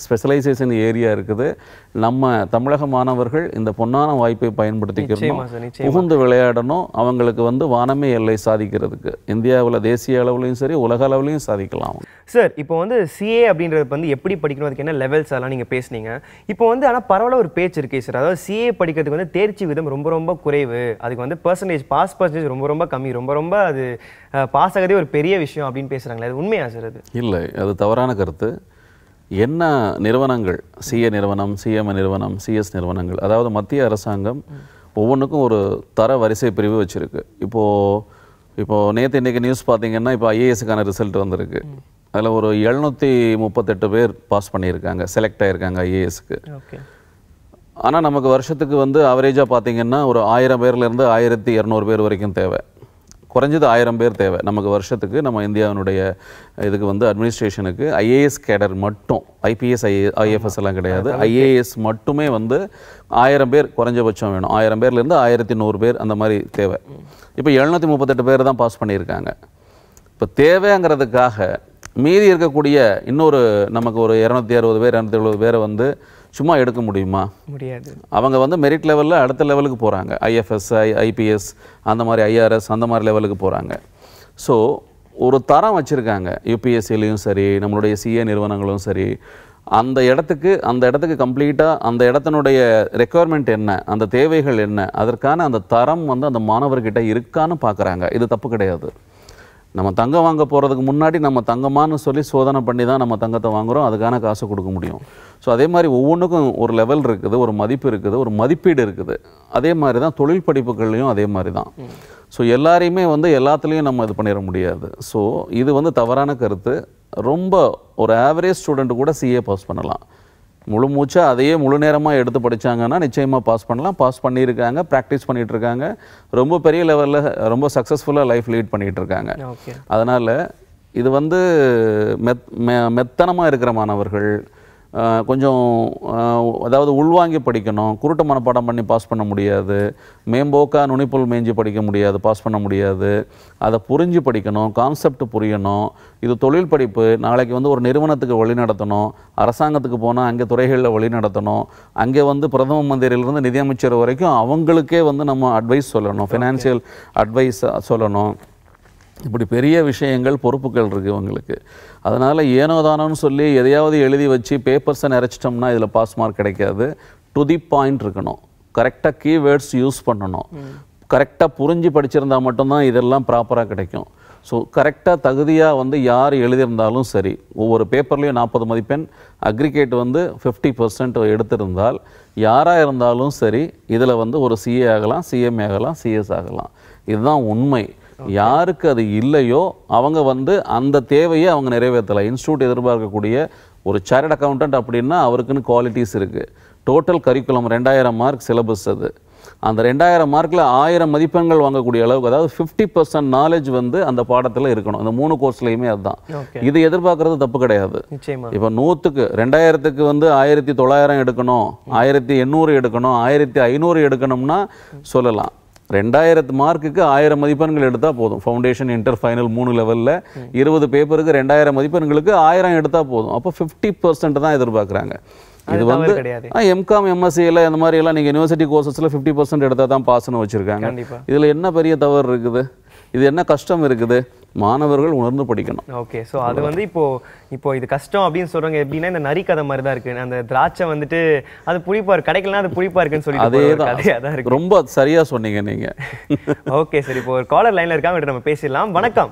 ஸ்பெஷலைசேஷன் ஏரியா இருக்குது நம்ம தமிழக மாணவர்கள் இந்த பொன்னான வாய்ப்பை நிச்சயமா பயன்படுத்திக்கிறோம் சார், நிச்சயமா. புகுந்து விளையாடணும் அவங்களுக்கு வந்து வானமே எல்லை சாதிக்கிறதுக்கு இந்தியாவில் தேசிய அளவுலையும் சரி உலக அளவுலையும் சாதிக்கலாம் அவங்க. சார் இப்போ வந்து சிஏ அப்படின்றது வந்து எப்படி படிக்கணும் அதுக்கு என்ன லெவல்ஸ் அதெல்லாம் நீங்கள் பேசுனீங்க இப்போ வந்து ஆனால் பரவாயில்ல ஒரு பேச்சு இருக்கே சார் அதாவது சிஏ படிக்கிறதுக்கு வந்து தேர்ச்சி விதம் ரொம்ப ரொம்ப குறைவு அதுக்கு வந்து பர்சன்டேஜ் பாஸ் பர்சன்டேஜ் ரொம்ப ரொம்ப கம்மி ரொம்ப ரொம்ப அது பாஸ் ஆகதே ஒரு பெரிய விஷயம் அப்படின்னு பேசுகிறாங்களே அது உண்மையா சார் அது இல்லை அது தவறான கருத்து என்ன நிறுவனங்கள் சிஏ நிறுவனம் சிஎம் நிறுவனம் சிஎஸ் நிறுவனங்கள் அதாவது மத்திய அரசாங்கம் ஒவ்வொன்றுக்கும் ஒரு தர வரிசை பிரிவு வச்சுருக்கு இப்போது இப்போது நேற்று இன்றைக்கி நியூஸ் பார்த்தீங்கன்னா இப்போ ஐஏஎஸ்க்கான ரிசல்ட் வந்திருக்கு அதில் ஒரு எழுநூற்றி முப்பத்தெட்டு பேர் பாஸ் பண்ணியிருக்காங்க செலக்ட் ஆகியிருக்காங்க ஐஏஎஸ்க்கு ஓகே ஆனால் நமக்கு வருஷத்துக்கு வந்து அவரேஜாக பார்த்தீங்கன்னா ஒரு ஆயிரம் பேர்லேருந்து ஆயிரத்தி இரநூறு பேர் வரைக்கும் தேவை குறைஞ்சது ஆயிரம் பேர் தேவை நமக்கு வருஷத்துக்கு நம்ம இந்தியாவினுடைய இதுக்கு வந்து அட்மினிஸ்ட்ரேஷனுக்கு ஐஏஎஸ் கேடர் மட்டும் ஐபிஎஸ் ஐஏ ஐஎஃப்எஸ் எல்லாம் கிடையாது ஐஏஎஸ் மட்டுமே வந்து ஆயிரம் பேர் குறைஞ்சபட்சம் வேணும் ஆயிரம் பேர்லேருந்து ஆயிரத்தி நூறு பேர் அந்த மாதிரி தேவை இப்போ எழுநூற்றி முப்பத்தெட்டு பேர் தான் பாஸ் பண்ணியிருக்காங்க இப்போ தேவைங்கிறதுக்காக மீதி இருக்கக்கூடிய இன்னொரு நமக்கு ஒரு இரநூத்தி அறுபது பேர் இரநூத்தி எழுபது பேரை வந்து சும்மா எடுக்க முடியுமா முடியாது அவங்க வந்து மெரிட் லெவலில் அடுத்த லெவலுக்கு போகிறாங்க ஐஎஃப்எஸ் ஐ ஐபிஎஸ் அந்த மாதிரி ஐஆர்எஸ் அந்த மாதிரி லெவலுக்கு போகிறாங்க ஸோ ஒரு தரம் வச்சுருக்காங்க யூபிஎஸ்சிலையும் சரி நம்மளுடைய சிஏ நிறுவனங்களும் சரி அந்த இடத்துக்கு அந்த இடத்துக்கு கம்ப்ளீட்டாக அந்த இடத்தினுடைய ரெக்குயர்மெண்ட் என்ன அந்த தேவைகள் என்ன அதற்கான அந்த தரம் வந்து அந்த மாணவர்கிட்ட இருக்கான்னு பார்க்குறாங்க இது தப்பு கிடையாது நம்ம தங்கம் வாங்க போகிறதுக்கு முன்னாடி நம்ம தங்கமான்னு சொல்லி சோதனை பண்ணி தான் நம்ம தங்கத்தை வாங்குறோம் அதுக்கான காசு கொடுக்க முடியும் ஸோ அதே மாதிரி ஒவ்வொன்றுக்கும் ஒரு லெவல் இருக்குது ஒரு மதிப்பு இருக்குது ஒரு மதிப்பீடு இருக்குது அதே மாதிரி தான் தொழில் படிப்புகள்லையும் அதே மாதிரி தான் ஸோ எல்லாரையுமே வந்து எல்லாத்துலேயும் நம்ம இது பண்ணிட முடியாது ஸோ இது வந்து தவறான கருத்து ரொம்ப ஒரு ஆவரேஜ் ஸ்டூடெண்ட் கூட சிஏ பாஸ் பண்ணலாம் முழு மூச்சா அதையே முழு நேரமாக எடுத்து படிச்சாங்கன்னா நிச்சயமாக பாஸ் பண்ணலாம் பாஸ் பண்ணியிருக்காங்க ப்ராக்டிஸ் பண்ணிட்டு இருக்காங்க ரொம்ப பெரிய லெவலில் ரொம்ப சக்ஸஸ்ஃபுல்லாக லைஃப் லீட் பண்ணிட்டு இருக்காங்க ஓகே அதனால் இது வந்து மெத் மெ மெத்தனமாக இருக்கிற மாணவர்கள் ஆஹ், கொஞ்சம் ஆஹ், அதாவது உள்வாங்கி படிக்கணும் குருட்டு மனப்பாடம் பண்ணி பாஸ் பண்ண முடியாது மேம்போக்கா நுனிப்புல் மேய்ஞ்சி படிக்க முடியாது பாஸ் பண்ண முடியாது அதை புரிஞ்சு படிக்கணும் கான்செப்ட் புரியணும் இது தொழில் படிப்பு நாளைக்கு வந்து ஒரு நிறுவனத்துக்கு வழி நடத்தணும் அரசாங்கத்துக்கு போனால் அங்கே துறைகளில் வழி நடத்தணும் அங்கே வந்து பிரதம மந்திரியிலிருந்து நிதியமைச்சர் வரைக்கும் அவங்களுக்கே வந்து நம்ம அட்வைஸ் சொல்லணும் ஃபினான்ஷியல் அட்வைஸ் சொல்லணும் இப்படி பெரிய விஷயங்கள் பொறுப்புகள் இருக்குது இவங்களுக்கு அதனால் ஏனோதானோன்னு சொல்லி எதையாவது எழுதி வச்சு பேப்பர்ஸை நிறைச்சிட்டோம்னா இதில் பாஸ் மார்க் கிடைக்காது டு தி பாயிண்ட் இருக்கணும் கரெக்டாக கீவேர்ட்ஸ் யூஸ் பண்ணணும் கரெக்டாக புரிஞ்சு படிச்சிருந்தா மட்டும்தான் இதெல்லாம் ப்ராப்பராக கிடைக்கும் ஸோ கரெக்டாக தகுதியாக வந்து யார் எழுதியிருந்தாலும் சரி ஒவ்வொரு பேப்பர்லேயும் நாற்பது மதிப்பெண் அக்ரிகேட் வந்து ஃபிஃப்டி பர்சன்ட் எடுத்திருந்தால் யாராக இருந்தாலும் சரி இதில் வந்து ஒரு சிஏ ஆகலாம் சிஎம்ஏ ஆகலாம் சிஎஸ் ஆகலாம் இதுதான் உண்மை யாருக்கு அது இல்லையோ அவங்க வந்து அந்த தேவையை அவங்க நிறைவேற்றலாம் இன்ஸ்டியூட் எதிர்பார்க்கக்கூடிய ஒரு சேரட் அக்கௌண்டன்ட் அப்படின்னா அவருக்குன்னு குவாலிட்டிஸ் இருக்குது டோட்டல் கரிக்குலம் ரெண்டாயிரம் மார்க் சிலபஸ் அது அந்த ரெண்டாயிரம் மார்க்கில் ஆயிரம் மதிப்பெண்கள் வாங்கக்கூடிய அளவுக்கு அதாவது ஃபிஃப்டி பர்சன்ட் நாலேஜ் வந்து அந்த பாடத்தில் இருக்கணும் அந்த மூணு கோர்ஸ்லையுமே அதுதான் Okay. இது எதிர்பார்க்கறது தப்பு கிடையாது நிச்சயமா இப்போ நூற்றுக்கு ரெண்டாயிரத்துக்கு வந்து ஆயிரத்தி தொள்ளாயிரம் எடுக்கணும் ஆயிரத்தி எண்ணூறு எடுக்கணும் ஆயிரத்தி ஐநூறு எடுக்கணும்னா சொல்லலாம் ரெண்டாயிரத்து மார்க்குக்கு ஆயிரம் மதிப்பெண்கள் எடுத்தால் போதும் ஃபவுண்டேஷன் இன்டர் ஃபைனல் மூணு லெவலில் இருபது பேப்பருக்கு ரெண்டாயிரம் மதிப்பெண்களுக்கு ஆயிரம் எடுத்தால் போதும் அப்போ ஃபிஃப்டி பர்சன்ட் தான் எதிர்பார்க்குறாங்க இது அது வந்து தவறு கிடையாது. எம்காம் எம்எஸ்சியில் இந்த மாதிரி எல்லாம் நீங்கள் யூனிவர்சிட்டி கோர்சஸில் ஃபிஃப்டி பர்சன்ட் எடுத்தால் தான் பாஸ்னு வச்சுருக்காங்க கண்டிப்பா. இதில் என்ன பெரிய தவறு இருக்குது இது என்ன கஷ்டம் இருக்குது மாணவர்கள் உணர்ந்து படிக்கணும் ஓகே ஸோ அது வந்து இப்போ இப்போ இது கஷ்டம் அப்படின்னு சொல்றாங்க எப்படின்னா இந்த நரி கதை மாதிரி தான் இருக்கு அந்த திராட்சை வந்துட்டு அது புளிப்பா இருக்கு கிடைக்கலாம் அது புளிப்பா இருக்குன்னு சொல்லிட்டு அதே போற ஒரு தான் கதையா தான் இருக்கு ரொம்ப சரியா சொன்னீங்க நீங்க ஓகே சரி இப்போ ஒரு காலர் லைன்ல இருக்காங்க அவங்ககிட்ட நம்ம பேசிடலாம் வணக்கம்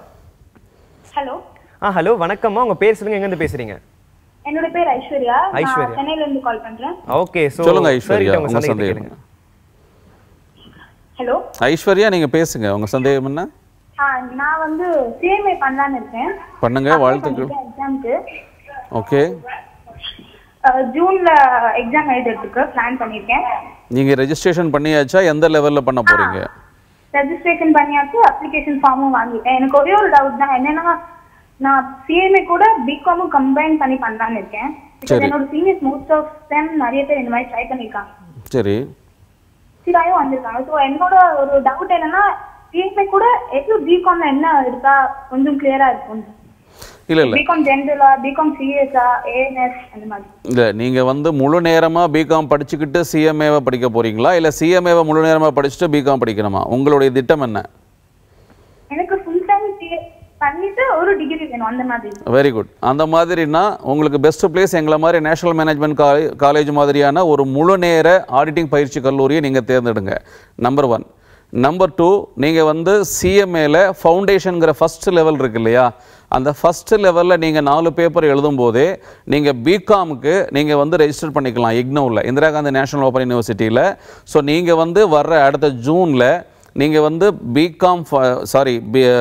ஹலோ ஆ ஹலோ வணக்கம்மா உங்க பேர் சொல்லுங்க எங்க இருந்து பேசுறீங்க என்னோட பேர் ஐஸ்வர்யா ஐஸ்வர்யா. நான் சென்னையில இருந்து கால் பண்றேன் ஓகே ஸோ சொல்லுங்க ஐஸ்வர்யா உங்க சந்தேகம் என்ன? ஹலோ ஐஸ்வர்யா நீங்க பேசுங்க உங்க சந்தேகம் என்ன நான் வந்து சிஎம்ஏ பண்ணலான்னு இருக்கேன் பண்ணுங்க வாழ்த்துக்கள் எக்ஸாம்க்கு ஓகே ஜூன்ல எக்ஸாம் எழுதுறதுக்கு பிளான் பண்ணிருக்கேன் நீங்க ரெஜிஸ்ட்ரேஷன் பண்ணியாச்சா எந்த லெவல்ல பண்ண போறீங்க ரெஜிஸ்ட்ரேஷன் பண்ணியாச்சு அப்ளிகேஷன் ஃபார்மும் வாங்கிட்டேன் எனக்கு ஒரே ஒரு டவுட் தான் என்னன்னா நான் சிஎம்ஏ கூட பிகாமும் கம்பைன் பண்ணி பண்ணலான்னு இருக்கேன் Because சரி. என்னோட சீனியர்ஸ் மோஸ்ட் ஆஃப் தெம் நிறைய பேர் இந்த மாதிரி ட்ரை பண்ணிருக்காங்க சரி சிவாயும் வந்திருக்காங்க ஸோ என்னோட ஒரு டவுட் என்னன்னா சிஎம்ஏ கூட எது பிகாம்ல என்ன இருக்கா கொஞ்சம் கிளியரா இருக்கும் இல்ல இல்ல பிகாம் ஜென்ரலா பிகாம் சிஎஸ்ஆ ஏஎன்எஸ் அந்த மாதிரி இல்லை நீங்கள் வந்து முழு நேரமாக பிகாம் படிச்சுக்கிட்டு சிஎம்ஏவை படிக்க போறீங்களா இல்லை சிஎம்ஏவை முழு நேரமாக படிச்சுட்டு பிகாம் படிக்கணுமா உங்களுடைய திட்டம் என்ன எனக்கு ஃபுல் டைம் பண்ணிட்டு ஒரு டிகிரி வேணும் அந்த மாதிரி வெரி குட் அந்த மாதிரினா உங்களுக்கு பெஸ்ட் பிளேஸ் எங்களை மாதிரி நேஷனல் மேனேஜ்மெண்ட் காலேஜ் காலேஜ் மாதிரியான ஒரு முழு நேர ஆடிட்டிங் பயிற்சி கல்லூரியை நீங்கள் தேர்ந்தெடுங்க நம்பர் ஒன் நம்பர் டூ நீங்கள் வந்து சிஎம்ஏல ஃபவுண்டேஷனுங்கிற ஃபர்ஸ்ட் லெவல் இருக்கு இல்லையா அந்த ஃபர்ஸ்ட் லெவலில் நீங்கள் நாலு பேப்பர் எழுதும் போதே நீங்கள் பிகாமுக்கு நீங்கள் வந்து ரெஜிஸ்டர் பண்ணிக்கலாம் இக்னோவில் இந்திரா காந்தி நேஷனல் ஓப்பன் யூனிவர்சிட்டியில் ஸோ நீங்கள் வந்து வர்ற அடுத்த ஜூனில் நீங்கள் வந்து BCom sorry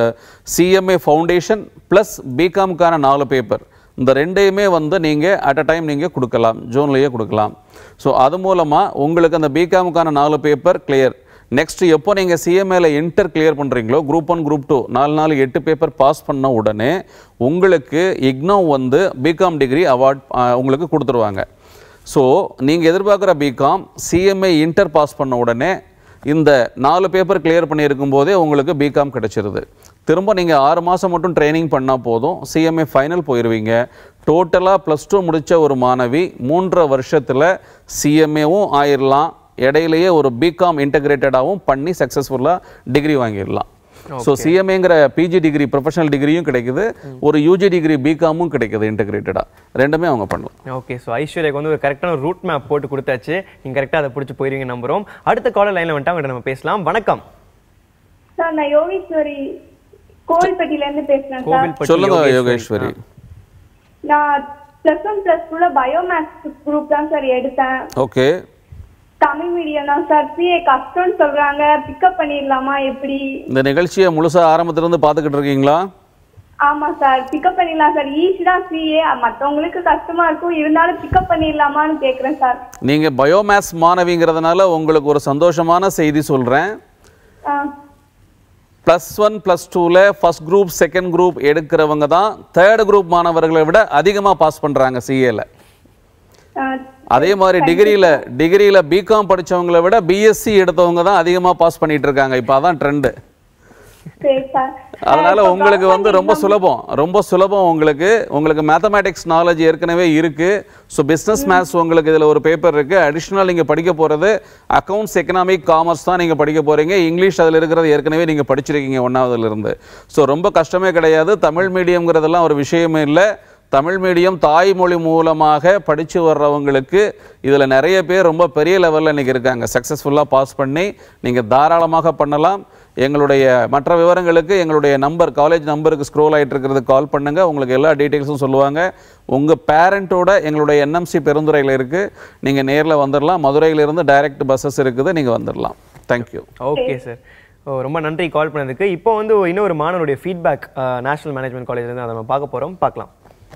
CMA foundation plus பிகாம்க்கான நாலு பேப்பர் இந்த ரெண்டையுமே வந்து நீங்கள் அட் அ டைம் நீங்கள் கொடுக்கலாம் ஜூன்லேயே கொடுக்கலாம் ஸோ அது மூலமாக உங்களுக்கு அந்த பிகாமுக்கான நாலு பேப்பர் கிளியர் நெக்ஸ்ட் எப்போ நீங்கள் சிஎம்ஏல இன்டர் கிளியர் பண்ணுறீங்களோ குரூப் ஒன் குரூப் டூ நாலு நாலு எட்டு பேப்பர் பாஸ் பண்ண உடனே உங்களுக்கு இக்னோ வந்து பிகாம் டிகிரி அவார்ட் உங்களுக்கு கொடுத்துருவாங்க ஸோ நீங்கள் எதிர்பார்க்குற பிகாம் சிஎம்ஏ இன்டர் பாஸ் பண்ண உடனே இந்த நாலு பேப்பர் கிளியர் பண்ணியிருக்கும் போதே உங்களுக்கு பிகாம் கிடைச்சிருது திரும்ப நீங்கள் ஆறு மாதம் மட்டும் ட்ரைனிங் பண்ணால் போதும் சிஎம்ஏ ஃபைனல் போயிடுவீங்க டோட்டலாக ப்ளஸ் டூ முடித்த ஒரு மாணவி மூன்றரை வருஷத்தில் சிஎம்ஏவும் ஆயிடலாம் இடையிலேயே ஒரு பிகாம் இன்டகிரேட்டடாகவும் பண்ணி சக்ஸஸ்ஃபுல்லாக டிகிரி வாங்கிடலாம் ஸோ சிஎம்ஏங்கிற பிஜி டிகிரி ப்ரொஃபஷனல் டிகிரியும் கிடைக்குது ஒரு யூஜி டிகிரி பிகாமும் கிடைக்குது இன்டகிரேட்டடாக ரெண்டுமே அவங்க பண்ணலாம் ஓகே ஸோ ஐஸ்வர்யாக்கு வந்து ஒரு கரெக்டான ரூட் மேப் போட்டு கொடுத்தாச்சு நீங்கள் கரெக்டாக அதை பிடிச்சி போயிருவீங்க நம்புறோம் அடுத்த காலர் லைனில் வந்துட்டு அவங்ககிட்ட நம்ம பேசலாம் வணக்கம் சார் நான் யோகேஸ்வரி கோவில்பட்டியில இருந்து பேசுறேன் சார் கோவில்பட்டி சொல்லுங்க யோகேஸ்வரி. யோகேஸ்வரி நான் பிளஸ் ஒன் பிளஸ் டூல பயோமேக்ஸ் குரூப் தான் சார் எடுத்தேன் ஓகே தமிழ் மீடியம் தான் சார் சிஏ கஷ்டம்னு சொல்றாங்க பிக்கப் பண்ணிடலாமா எப்படி இந்த நிகழ்ச்சியை முழுசாக ஆரம்பத்திலிருந்து பார்த்துக்கிட்டு இருக்கீங்களா ஆமா சார் பிக்கப் பண்ணிடலாம் சார் ஈஸி தான் சிஏ மத்தவங்களுக்கு கஷ்டமா இருக்கும் இருந்தாலும் பிக்கப் பண்ணிடலாமான்னு கேக்குறேன் சார் நீங்கள் பயோமேத்ஸ் மாணவிங்கிறதுனால உங்களுக்கு ஒரு சந்தோஷமான செய்தி சொல்கிறேன் ஆ, ப்ளஸ் ஒன் ப்ளஸ் டூவில் ஃபஸ்ட் குரூப் செகண்ட் குரூப் எடுக்கிறவங்க தான் தேர்ட் குரூப் மாணவர்களை விட அதிகமாக பாஸ் பண்ணுறாங்க சிஏல ஆ, அதே மாதிரி டிகிரியில் டிகிரியில் பிகாம் படிச்சவங்களை விட பிஎஸ்சி எடுத்தவங்க தான் அதிகமாக பாஸ் பண்ணிட்டு இருக்காங்க இப்போ அதான் ட்ரெண்டு சரி சார் அதனால இப்போ உங்களுக்கு வந்து ரொம்ப government சுலபம் ரொம்ப சுலபம் உங்களுக்கு உங்களுக்கு மேத்தமேட்டிக்ஸ் நாலேஜ் ஏற்கனவே இருக்கு ஸோ பிஸ்னஸ் மேத்ஸ் உங்களுக்கு இதில் ஒரு பேப்பர் இருக்கு அடிஷ்னல் நீங்கள் படிக்க போகிறது அக்கவுண்ட்ஸ் எக்கனாமிக் காமர்ஸ் தான் நீங்கள் படிக்க போறீங்க இங்கிலீஷ் அதில் இருக்கிறது ஏற்கனவே நீங்கள் படிச்சிருக்கீங்க ஒன்றாவதுல இருந்து ஸோ ரொம்ப கஷ்டமே கிடையாது தமிழ் மீடியம்ங்கிறதெல்லாம் ஒரு விஷயமே இல்லை தமிழ் மீடியம் தாய்மொழி மூலமாக படித்து வர்றவங்களுக்கு இதில் நிறைய பேர் ரொம்ப பெரிய லெவலில் இன்றைக்கி இருக்காங்க சக்ஸஸ்ஃபுல்லாக பாஸ் பண்ணி நீங்கள் தாராளமாக பண்ணலாம் எங்களுடைய மற்ற விவரங்களுக்கு எங்களுடைய நம்பர் காலேஜ் நம்பருக்கு ஸ்க்ரோல் ஆகிட்டு இருக்கிறது கால் பண்ணுங்க உங்களுக்கு எல்லா டீட்டெயில்ஸும் சொல்லுவாங்க உங்கள் பேரண்ட்டோட எங்களுடைய என்எம்சி பெருந்துறையில் இருக்குது நீங்கள் நேரில் வந்துடலாம் மதுரையிலிருந்து டைரக்ட் பஸ்ஸஸ் இருக்குது நீங்கள் வந்துடலாம் தேங்க்யூ ஓகே சார் ஓ ரொம்ப நன்றி கால் பண்ணதுக்கு இப்போ வந்து இன்னொரு மாணவருடைய ஃபீட்பேக் நேஷனல் மேனேஜ்மெண்ட் காலேஜ்லேருந்து அதை நம்ம பார்க்க போகிறோம் பார்க்கலாம்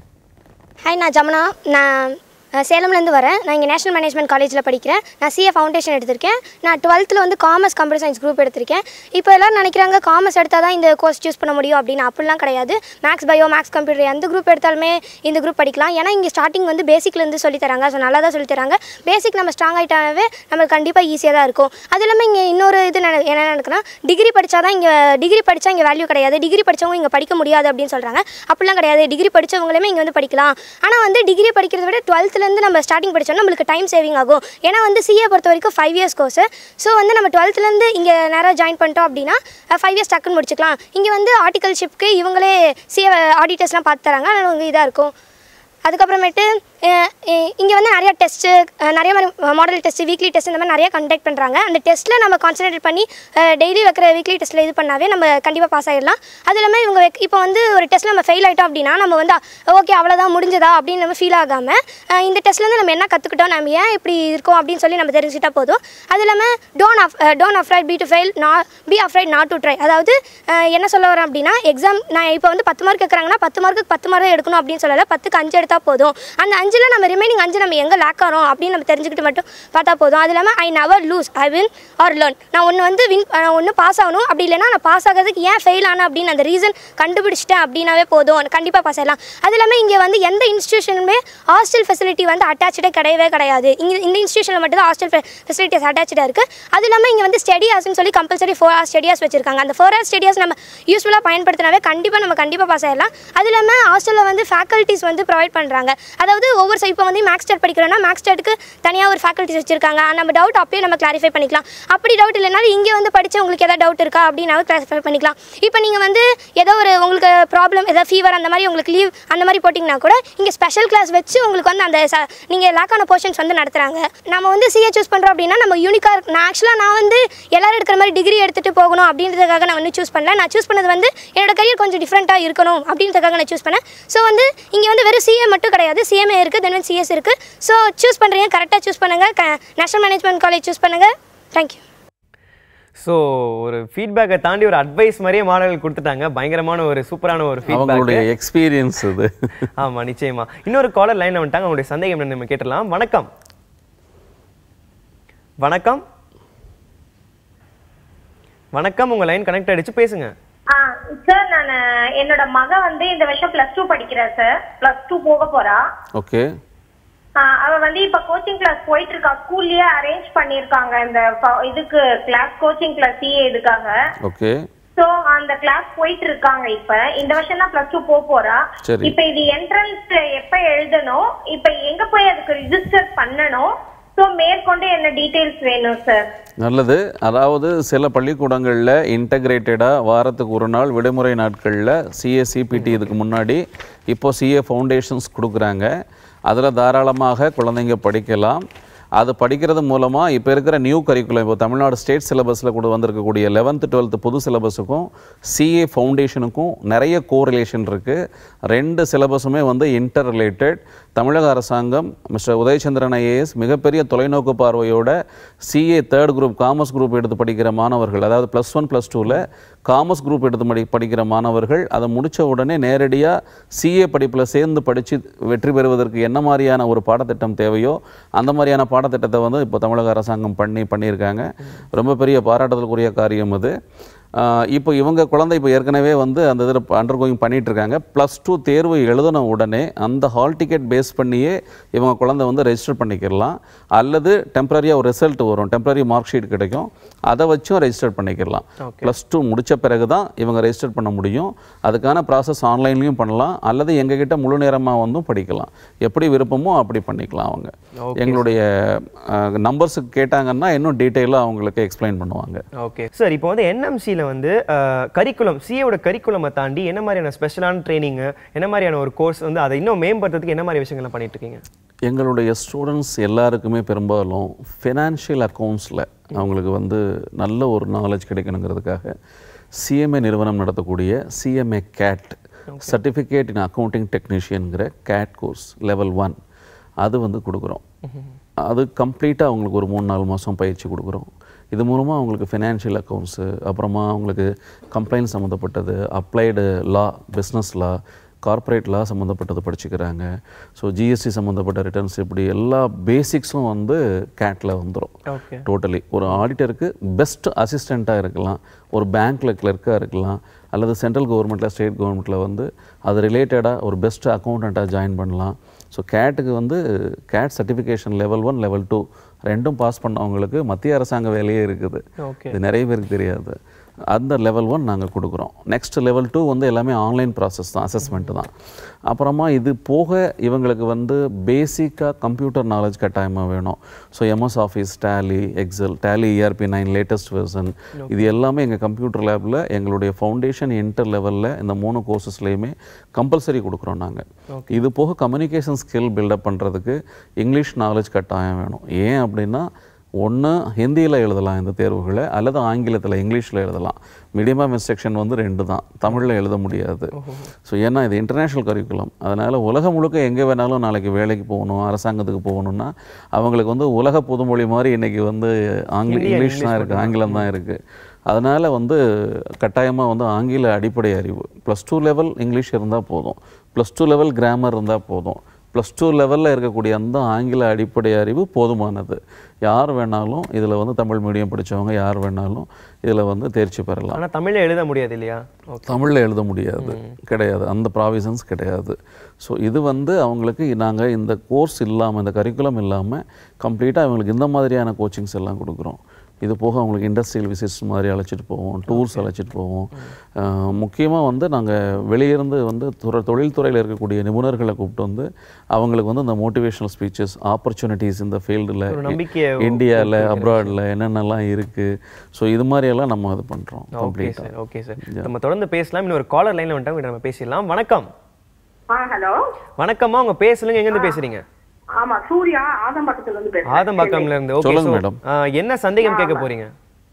ஹாய் நான் ஜமுனா நான் அஹ், சேலம்லேருந்து வரேன் நான் இங்கே நேஷனல் மேனேஜ்மெண்ட் காலேஜில் படிக்கிறேன் நான் சிஏ ஃபவுண்டேஷன் எடுத்திருக்கேன் நான் டுவெல்த்தில் வந்து காமர்ஸ் கம்ப்யூட்டர் சயின்ஸ் குரூப் எடுத்திருக்கேன் இப்போ எல்லாரும் நினைக்கிறாங்க காமர்ஸ் எடுத்தால் தான் இந்த கோர்ஸ் சூஸ் பண்ண முடியும் அப்படின்னு அப்படிலாம் கிடையாது மேக்ஸ் பயோ மேக்ஸ் கம்ப்யூட்டர் எந்த குரூப் எடுத்தாலுமே இந்த குரூப் படிக்கலாம் ஏன்னா இங்கே ஸ்டார்டிங் வந்து பேசிக்லேருந்து சொல்லி தராங்க ஸோ நல்லா தான் சொல்லி தராங்க பேசிக் நம்ம ஸ்ட்ராங் ஆகிட்டாவே நம்மளுக்கு கண்டிப்பாக ஈஸியாக தான் இருக்கும் அது இல்லாமல் இங்கே இன்னொரு இது நட- என்ன நடக்குன்னா டிகிரி படித்தா தான் இங்கே டிகிரி படித்தா இங்கே வேல்யூ கிடையாது டிகிரி படித்தவங்க இங்கே படிக்க முடியாது அப்படின்னு சொல்கிறாங்க அப்படிலாம் கிடையாது டிகிரி படித்தவங்களுமே இங்கே வந்து படிக்கலாம் ஆனால் வந்து டிகிரி படிக்கிறத விட டுவெல்த்துலேருந்து நம்ம ஸ்டார்டிங் படித்தோம்னா நம்மளுக்கு டைம் சேவிங் ஆகும் ஏன்னா வந்து சிஏ பொறுத்த வரைக்கும் ஃபைவ் இயர்ஸ் கோர்ஸ் ஸோ வந்து நம்ம டுவெல்த்துலேருந்து இங்கே நேராக ஜாயின் பண்ணிட்டோம் அப்படின்னா ஃபைவ் இயர்ஸ் டக்குன்னு முடிச்சுக்கலாம் இங்கே வந்து ஆர்டிகல்ஷிப்க்கு இவங்களே சிஏ ஆடிட்டர்ஸ்லாம் பார்த்து தராங்க அதனால் உங்களுக்கு இதாக இருக்கும் அதுக்கப்புறமேட்டு இங்கே வந்து நிறைய டெஸ்ட்டு நிறைய மாதிரி மாடல் டெஸ்ட் வீக்லி டெஸ்ட் இந்த மாதிரி நிறைய கண்டக்ட் பண்ணுறாங்க அந்த டெஸ்ட்டில் நம்ம கான்சன்ட்ரேட் பண்ணி டெய்லி வைக்கிற வீக்லி டெஸ்ட்டில் இது பண்ணாவே நம்ம கண்டிப்பாக பாஸ் ஆகிடலாம் அது இல்லாமல் இவங்க வெக்- இப்போ வந்து ஒரு டெஸ்ட்டில் நம்ம ஃபெயில் ஆகிட்டோம் அப்படின்னா நம்ம வந்து ஓகே அவ்வளோதான் முடிஞ்சதா அப்படின்னு நம்ம ஃபீல் ஆகாமல் இந்த டெஸ்ட்லேருந்து நம்ம என்ன கற்றுக்கிட்டோம் நம்ம ஏன் இப்படி இருக்கோம் அப்படின்னு சொல்லி நம்ம தெரிஞ்சுக்கிட்டா போதும் அது இல்லாமல் டோன் அஃப் don't afraid be to fail not be afraid not to try அதாவது அஹ், என்ன சொல்ல வரேன் அப்படின்னா எக்ஸாம் நான் இப்போ வந்து பத்து மார்க் கேட்குறாங்கன்னா பத்து மார்க்குக்கு பத்து மார்க் தான் எடுக்கணும் அப்படின்னு சொல்லலை பத்துக்கு அஞ்சு எடுத்தால் போதும் அந்த அஞ்சு அஞ்சில் நம்ம ரிமைனிங் அஞ்சு நம்ம எங்கே லேக் ஆகிறோம் அப்படின்னு நம்ம தெரிஞ்சுக்கிட்டு மட்டும் பார்த்தா போதும் அது இல்லாமல் I never lose I win or learn நான் ஒன்று வந்து வின் ஒன்று பாஸ் ஆகணும் அப்படி இல்லைன்னா நான் பாஸ் ஆகிறதுக்கு ஏன் ஃபெயில் ஆனேன் அப்படின்னு அந்த ரீசன் கண்டுபிடிச்சிட்டேன் அப்படின்னாவே போதும் கண்டிப்பாக பாஸ் ஆகலாம் அது இல்லாமல் இங்கே வந்து எந்த இன்ஸ்டியூஷனுமே ஹாஸ்டல் ஃபெசிலிட்டி வந்து அட்டாச்சே கிடையவே கிடையாது இங்கே இந்த இன்ஸ்டியூஷனில் மட்டும் தான் ஹாஸ்டல் ஃபெசிலிட்டிஸ் அட்டாச்சாக இருக்குது அது இல்லாமல் இங்கே வந்து ஸ்டடி ஹார்ஸ்னு சொல்லி கம்பல்சரி ஃபோர் ஹவர்ஸ் ஸ்டடியாஸ் வச்சிருக்காங்க அந்த ஃபோர் ஹவர்ஸ் ஸ்டடியாஸ் நம்ம யூஸ்ஃபுல்லாக பயன்படுத்தினாவே கண்டிப்பாக நம்ம கண்டிப்பாக பாஸ் ஆயிடலாம் அது இல்லாமல் ஹாஸ்டலில் வந்து ஃபேக்கல்ட்டிஸ் வந்து ப்ரொவைட் பண்ணுறாங்க அதாவது ஒவ்வொரு இப்போ வந்து மேக்ஸ் ஸ்டாட் படிக்கிறோன்னா மேக்ஸ் ஸ்டாட்டுக்கு தனியாக ஒரு ஃபேக்கல்ட்டிஸ் வச்சிருக்காங்க நம்ம டவுட் அப்பயே நம்ம கிளாரிஃபை பண்ணிக்கலாம் அப்படி டவுட் இல்லைனாலும் இங்கே வந்து படிச்சு உங்களுக்கு ஏதாவது டவுட் இருக்கா அப்படின்னாலும் கிளாரிஃபை பண்ணிக்கலாம் இப்போ நீங்கள் வந்து ஏதோ ஒரு உங்களுக்கு ப்ராப்ளம் ஏதாவது ஃபீவர் அந்த மாதிரி உங்களுக்கு லீவ் அந்த மாதிரி போட்டிங்கன்னா கூட இங்கே ஸ்பெஷல் கிளாஸ் வச்சு உங்களுக்கு வந்து அந்த ச- நீங்கள் லேக்கான போர்ஷன்ஸ் வந்து நடத்துகிறாங்க நம்ம வந்து சிஏ சூஸ் பண்ணுறோம் அப்படின்னா நம்ம யூனிக்காக இருக்கு நான் ஆக்சுவலாக நான் வந்து எல்லாரும் எடுக்கிற மாதிரி டிகிரி எடுத்துகிட்டு போகணும் அப்படின்றதுக்காக நான் வந்து சூஸ் பண்ணல நான் சூஸ் பண்ணது வந்து என்னோட கரியர் கொஞ்சம் டிஃப்ரெண்ட்டாக இருக்கணும் அப்படின்றதுக்காக நான் சூஸ் பண்ணேன் ஸோ வந்து இங்கே வந்து வெறும் சிஏ மட்டும் கிடையாது சிஎம்ஏ இருக்குது தென் சிஎஸ் இருக்குது ஸோ சூஸ் பண்ணுறீங்க கரெக்டாக சூஸ் பண்ணுங்கள் க நேஷனல் மேனேஜ்மெண்ட் காலேஜ் சூஸ் பண்ணுங்கள் தேங்க்யூ ஸோ ஒரு ஃபீட்பேக்கை தாண்டி ஒரு அட்வைஸ் மாதிரியே மாணவர்கள் கொடுத்துட்டாங்க பயங்கரமான ஒரு சூப்பரான ஒரு அவங்களுடைய ஃபீட்பேக் எக்ஸ்பீரியன்ஸ் இது ஆமா நிச்சயமா இன்னொரு காலர் லைன் வந்துட்டாங்க அவங்களுடைய சந்தேகம் என்னன்னு நம்ம கேட்டலாம் வணக்கம் வணக்கம் வணக்கம் உங்க லைன் கனெக்ட் ஆயிடுச்சு பேசுங்க ஆ சார் நான் என்னோட மக வந்து இந்த வருஷம் பிளஸ் டூ படிக்கிறா சார் பிளஸ் டூ போக போறா ஓகே ஆ, அவ வந்து இப்ப கோச்சிங் கிளாஸ் போயிட்டு இருக்கா ஸ்கூல்லயே அரேஞ்ச் பண்ணிருக்காங்க இந்த ஃப- இதுக்கு கிளாஸ் கோச்சிங் கிளாஸ் சிஏ இதுக்காக ஓகே சோ அந்த கிளாஸ் போயிட்டு இருக்காங்க இப்ப இந்த வருஷம் தான் பிளஸ் டூ போக போறா சரி. இப்ப இது என்ட்ரன்ஸ் எப்ப எழுதணும் இப்ப எங்க போய் அதுக்கு ரிஜிஸ்டர் பண்ணணும் சோ மேற்கொண்டு என்ன டீடைல்ஸ் வேணும் சார் நல்லது அதாவது சில பள்ளிக்கூடங்களில் இன்டகிரேட்டடாக வாரத்துக்கு ஒரு நாள் விடுமுறை நாட்களில் சிஏ சிபிடி இதுக்கு முன்னாடி இப்போ சிஏ ஃபவுண்டேஷன்ஸ் கொடுக்குறாங்க அதில் தாராளமாக குழந்தைங்க படிக்கலாம் அது படிக்கிறது மூலமாக இப்போ இருக்கிற நியூ கரிக்குலம் இப்போ தமிழ்நாடு ஸ்டேட் சிலபஸில் கூட வந்திருக்கக்கூடிய லெவன்த்து டுவெல்த்து புது சிலபஸுக்கும் சிஏ ஃபவுண்டேஷனுக்கும் நிறைய கோரிலேஷன் இருக்குது ரெண்டு சிலபஸுமே வந்து இன்டர் ரிலேட்டட் தமிழக அரசாங்கம் மிஸ்டர் உதயச்சந்திரன் ஐஏஎஸ் மிகப்பெரிய தொலைநோக்கு பார்வையோட CA third group commerce group எடுத்து படிக்கிற மாணவர்கள் அதாவது ப்ளஸ் ஒன் ப்ளஸ் டூவில் காமர்ஸ் குரூப் எடுத்து படி படிக்கிற மாணவர்கள் அதை முடித்த உடனே நேரடியாக சிஏ படிப்பில் சேர்ந்து படித்து வெற்றி பெறுவதற்கு என்ன மாதிரியான ஒரு பாடத்திட்டம் தேவையோ அந்த மாதிரியான பாடத்திட்டத்தை வந்து இப்போ தமிழக அரசாங்கம் பண்ணி பண்ணியிருக்காங்க ரொம்ப பெரிய பாராட்டுதலுக்குரிய காரியம் அது ஆஹ் இப்போ இவங்க குழந்தை இப்போ ஏற்கனவே வந்து அந்த இதில் அண்டர் கோயிங் பண்ணிட்டு இருக்காங்க ப்ளஸ் டூ தேர்வு எழுதின உடனே அந்த ஹால் டிக்கெட் பேஸ் பண்ணியே இவங்க குழந்தை வந்து ரெஜிஸ்டர் பண்ணிக்கிறலாம் அல்லது டெம்பரரியாக ஒரு ரிசல்ட் வரும் டெம்பரரி மார்க் ஷீட் கிடைக்கும் அதை வச்சும் ரெஜிஸ்டர் பண்ணிக்கிறலாம் ப்ளஸ் டூ முடிச்ச பிறகு தான் இவங்க ரெஜிஸ்டர் பண்ண முடியும் அதுக்கான ப்ராசஸ் ஆன்லைன்லையும் பண்ணலாம் அல்லது எங்ககிட்ட முழு நேரமாக வந்தும் படிக்கலாம் எப்படி விருப்பமோ அப்படி பண்ணிக்கலாம் அவங்க எங்களுடைய நம்பர்ஸுக்கு கேட்டாங்கன்னா இன்னும் டீட்டெயிலாக அவங்களுக்கு எக்ஸ்பிளைன் பண்ணுவாங்க ஓகே சார் இப்போ வந்து என்எம்சியில் வந்து கரிக்குலம் சிஏவோட கரிக்குலமை தாண்டி என்ன மாதிரியான ஸ்பெஷலான ட்ரைனிங்கு என்ன மாதிரியான ஒரு கோர்ஸ் வந்து அதை இன்னும் மேம்படுத்துறதுக்கு என்ன மாதிரி விஷயங்கள்லாம் பண்ணிட்டு இருக்கீங்க எங்களுடைய ஸ்டூடெண்ட்ஸ் எல்லாருக்குமே பெரும்பாலும் ஃபினான்ஷியல் அக்கௌண்ட்ஸில் அவங்களுக்கு வந்து நல்ல ஒரு நாலேஜ் கிடைக்கணுங்கிறதுக்காக சிஎம்ஏ நிறுவனம் நடத்தக்கூடிய CMA CAT certificate in accounting டெக்னீஷியனுங்கிற கேட் கோர்ஸ் லெவல் ஒன் அது வந்து கொடுக்குறோம் அது கம்ப்ளீட்டாக அவங்களுக்கு ஒரு மூணு நாலு மாதம் பயிற்சி கொடுக்குறோம் இது மூலமாக அவங்களுக்கு ஃபினான்ஷியல் அக்கௌண்ட்ஸு அப்புறமா அவங்களுக்கு கம்ப்ளைண்ட் சம்மந்தப்பட்டது applied law business law corporate law சம்மந்தப்பட்டது படிச்சுக்கிறாங்க ஸோ ஜிஎஸ்டி சம்மந்தப்பட்ட ரிட்டர்ன்ஸ் இப்படி எல்லா பேசிக்ஸும் வந்து கேட்டில் வந்துடும் ஓகே டோட்டலி ஒரு ஆடிட்டருக்கு பெஸ்ட் அசிஸ்டண்ட்டாக இருக்கலாம் ஒரு பேங்க்கில் கிளர்க்காக இருக்கலாம் அல்லது சென்ட்ரல் கவர்மெண்ட்டில் ஸ்டேட் கவர்மெண்ட்டில் வந்து அது ரிலேட்டடாக ஒரு பெஸ்ட் அக்கௌண்டண்ட்டாக ஜாயின் பண்ணலாம் ஸோ கேட்டுக்கு வந்து CAT certification level one level two ரெண்டும் பாஸ் பண்ணவங்களுக்கு மத்திய அரசாங்க வேலையே இருக்குது ஓகே இது நிறைய பேருக்கு தெரியாது அந்த லெவல் ஒன் நாங்கள் கொடுக்குறோம் நெக்ஸ்ட் லெவல் டூ வந்து எல்லாமே ஆன்லைன் ப்ராசஸ் தான் அசஸ்மெண்ட் தான் அப்புறமா இது போக இவங்களுக்கு வந்து பேசிக்காக கம்ப்யூட்டர் நாலேஜ் கட்டாயமாக வேணும் so MS Office Tally Excel Tally ERP nine latest version இது எல்லாமே எங்கள் கம்ப்யூட்டர் லேபில் எங்களுடைய ஃபவுண்டேஷன் இன்டர் லெவலில் இந்த மூணு கோர்சஸ்லேயுமே கம்பல்சரி கொடுக்குறோம் நாங்கள் இது போக கம்யூனிகேஷன் ஸ்கில் பில்டப் பண்ணுறதுக்கு இங்கிலீஷ் நாலேஜ் கட்டாயம் வேணும் ஏன் அப்படின்னா ஒன்று ஹிந்தியில் எழுதலாம் இந்த தேர்வுகளை அல்லது ஆங்கிலத்தில் இங்கிலீஷில் எழுதலாம் மீடியம் ஆஃப் இன்ஸ்ட்ரக்ஷன் வந்து ரெண்டு தான் தமிழில் எழுத முடியாது ஸோ ஏன்னா இது இன்டர்நேஷ்னல் கரிக்குலம் அதனால் உலகம் முழுக்க எங்கே வேணாலும் நாளைக்கு வேலைக்கு போகணும் அரசாங்கத்துக்கு போகணும்னா அவங்களுக்கு வந்து உலக பொதுமொழி மாதிரி இன்றைக்கி வந்து ஆங்கில இங்கிலீஷ் தான் இருக்குது ஆங்கிலம் தான் இருக்குது அதனால் வந்து கட்டாயமாக வந்து ஆங்கில அடிப்படை அறிவு ப்ளஸ் டூ லெவல் இங்கிலீஷ் இருந்தால் போதும் ப்ளஸ் டூ லெவல் கிராமர் இருந்தால் போதும் ப்ளஸ் டூ லெவலில் இருக்கக்கூடிய அந்த ஆங்கில அடிப்படை அறிவு போதுமானது யார் வேணாலும் இதில் வந்து தமிழ் மீடியம் படிச்சவங்க யார் வேணாலும் இதில் வந்து தேர்ச்சி பெறலாம் ஆனா தமிழ்ல எழுத முடியாது இல்லையா ஓகே தமிழில் எழுத முடியாது கிடையாது அந்த ப்ராவிஷன்ஸ் கிடையாது ஸோ இது வந்து அவங்களுக்கு நாங்கள் இந்த கோர்ஸ் இல்லாமல் இந்த கரிக்குலம் இல்லாமல் கம்ப்ளீட்டாக அவங்களுக்கு இந்த மாதிரியான கோச்சிங்ஸ் எல்லாம் கொடுக்குறோம் இது போக அவங்களுக்கு இண்டஸ்ட்ரியல் விசிட்ஸ் மாதிரி அழைச்சிட்டு போவோம் டூர்ஸ் அழைச்சிட்டு போவோம் முக்கியமாக வந்து நாங்கள் வெளியிருந்து வந்து துறை தொழில்துறையில் இருக்கக்கூடிய நிபுணர்களை கூப்பிட்டு வந்து அவங்களுக்கு வந்து இந்த மோட்டிவேஷனல் ஸ்பீச்சஸ் ஆப்பர்ச்சுனிட்டிஸ் இந்த ஃபீல்டில் ஒரு நம்பிக்கையை இந்தியாவில் அப்ராடில் என்னென்னலாம் இருக்குது ஸோ இது மாதிரியெல்லாம் நம்ம இது பண்ணுறோம் ஓகே கம்ப்ளீட்டாக சார் ஓகே சார் நம்ம தொடர்ந்து பேசலாம் இன்னும் ஒரு காலர் லைன்ல வந்துட்டாங்க நம்ம பேசிடலாம் வணக்கம் ஆ ஹலோ வணக்கம்மா உங்க பேர் சொல்லுங்க எங்க இருந்து பேசுறீங்க ஆமா சூர்யா ஆதம்பாக்கத்துல இருந்து பேசுறேன் ஆதம்பாக்கம்ல இருந்து ஓகே சொல்லுங்க மேடம். என்ன சந்தேகம் கேட்க போறீங்க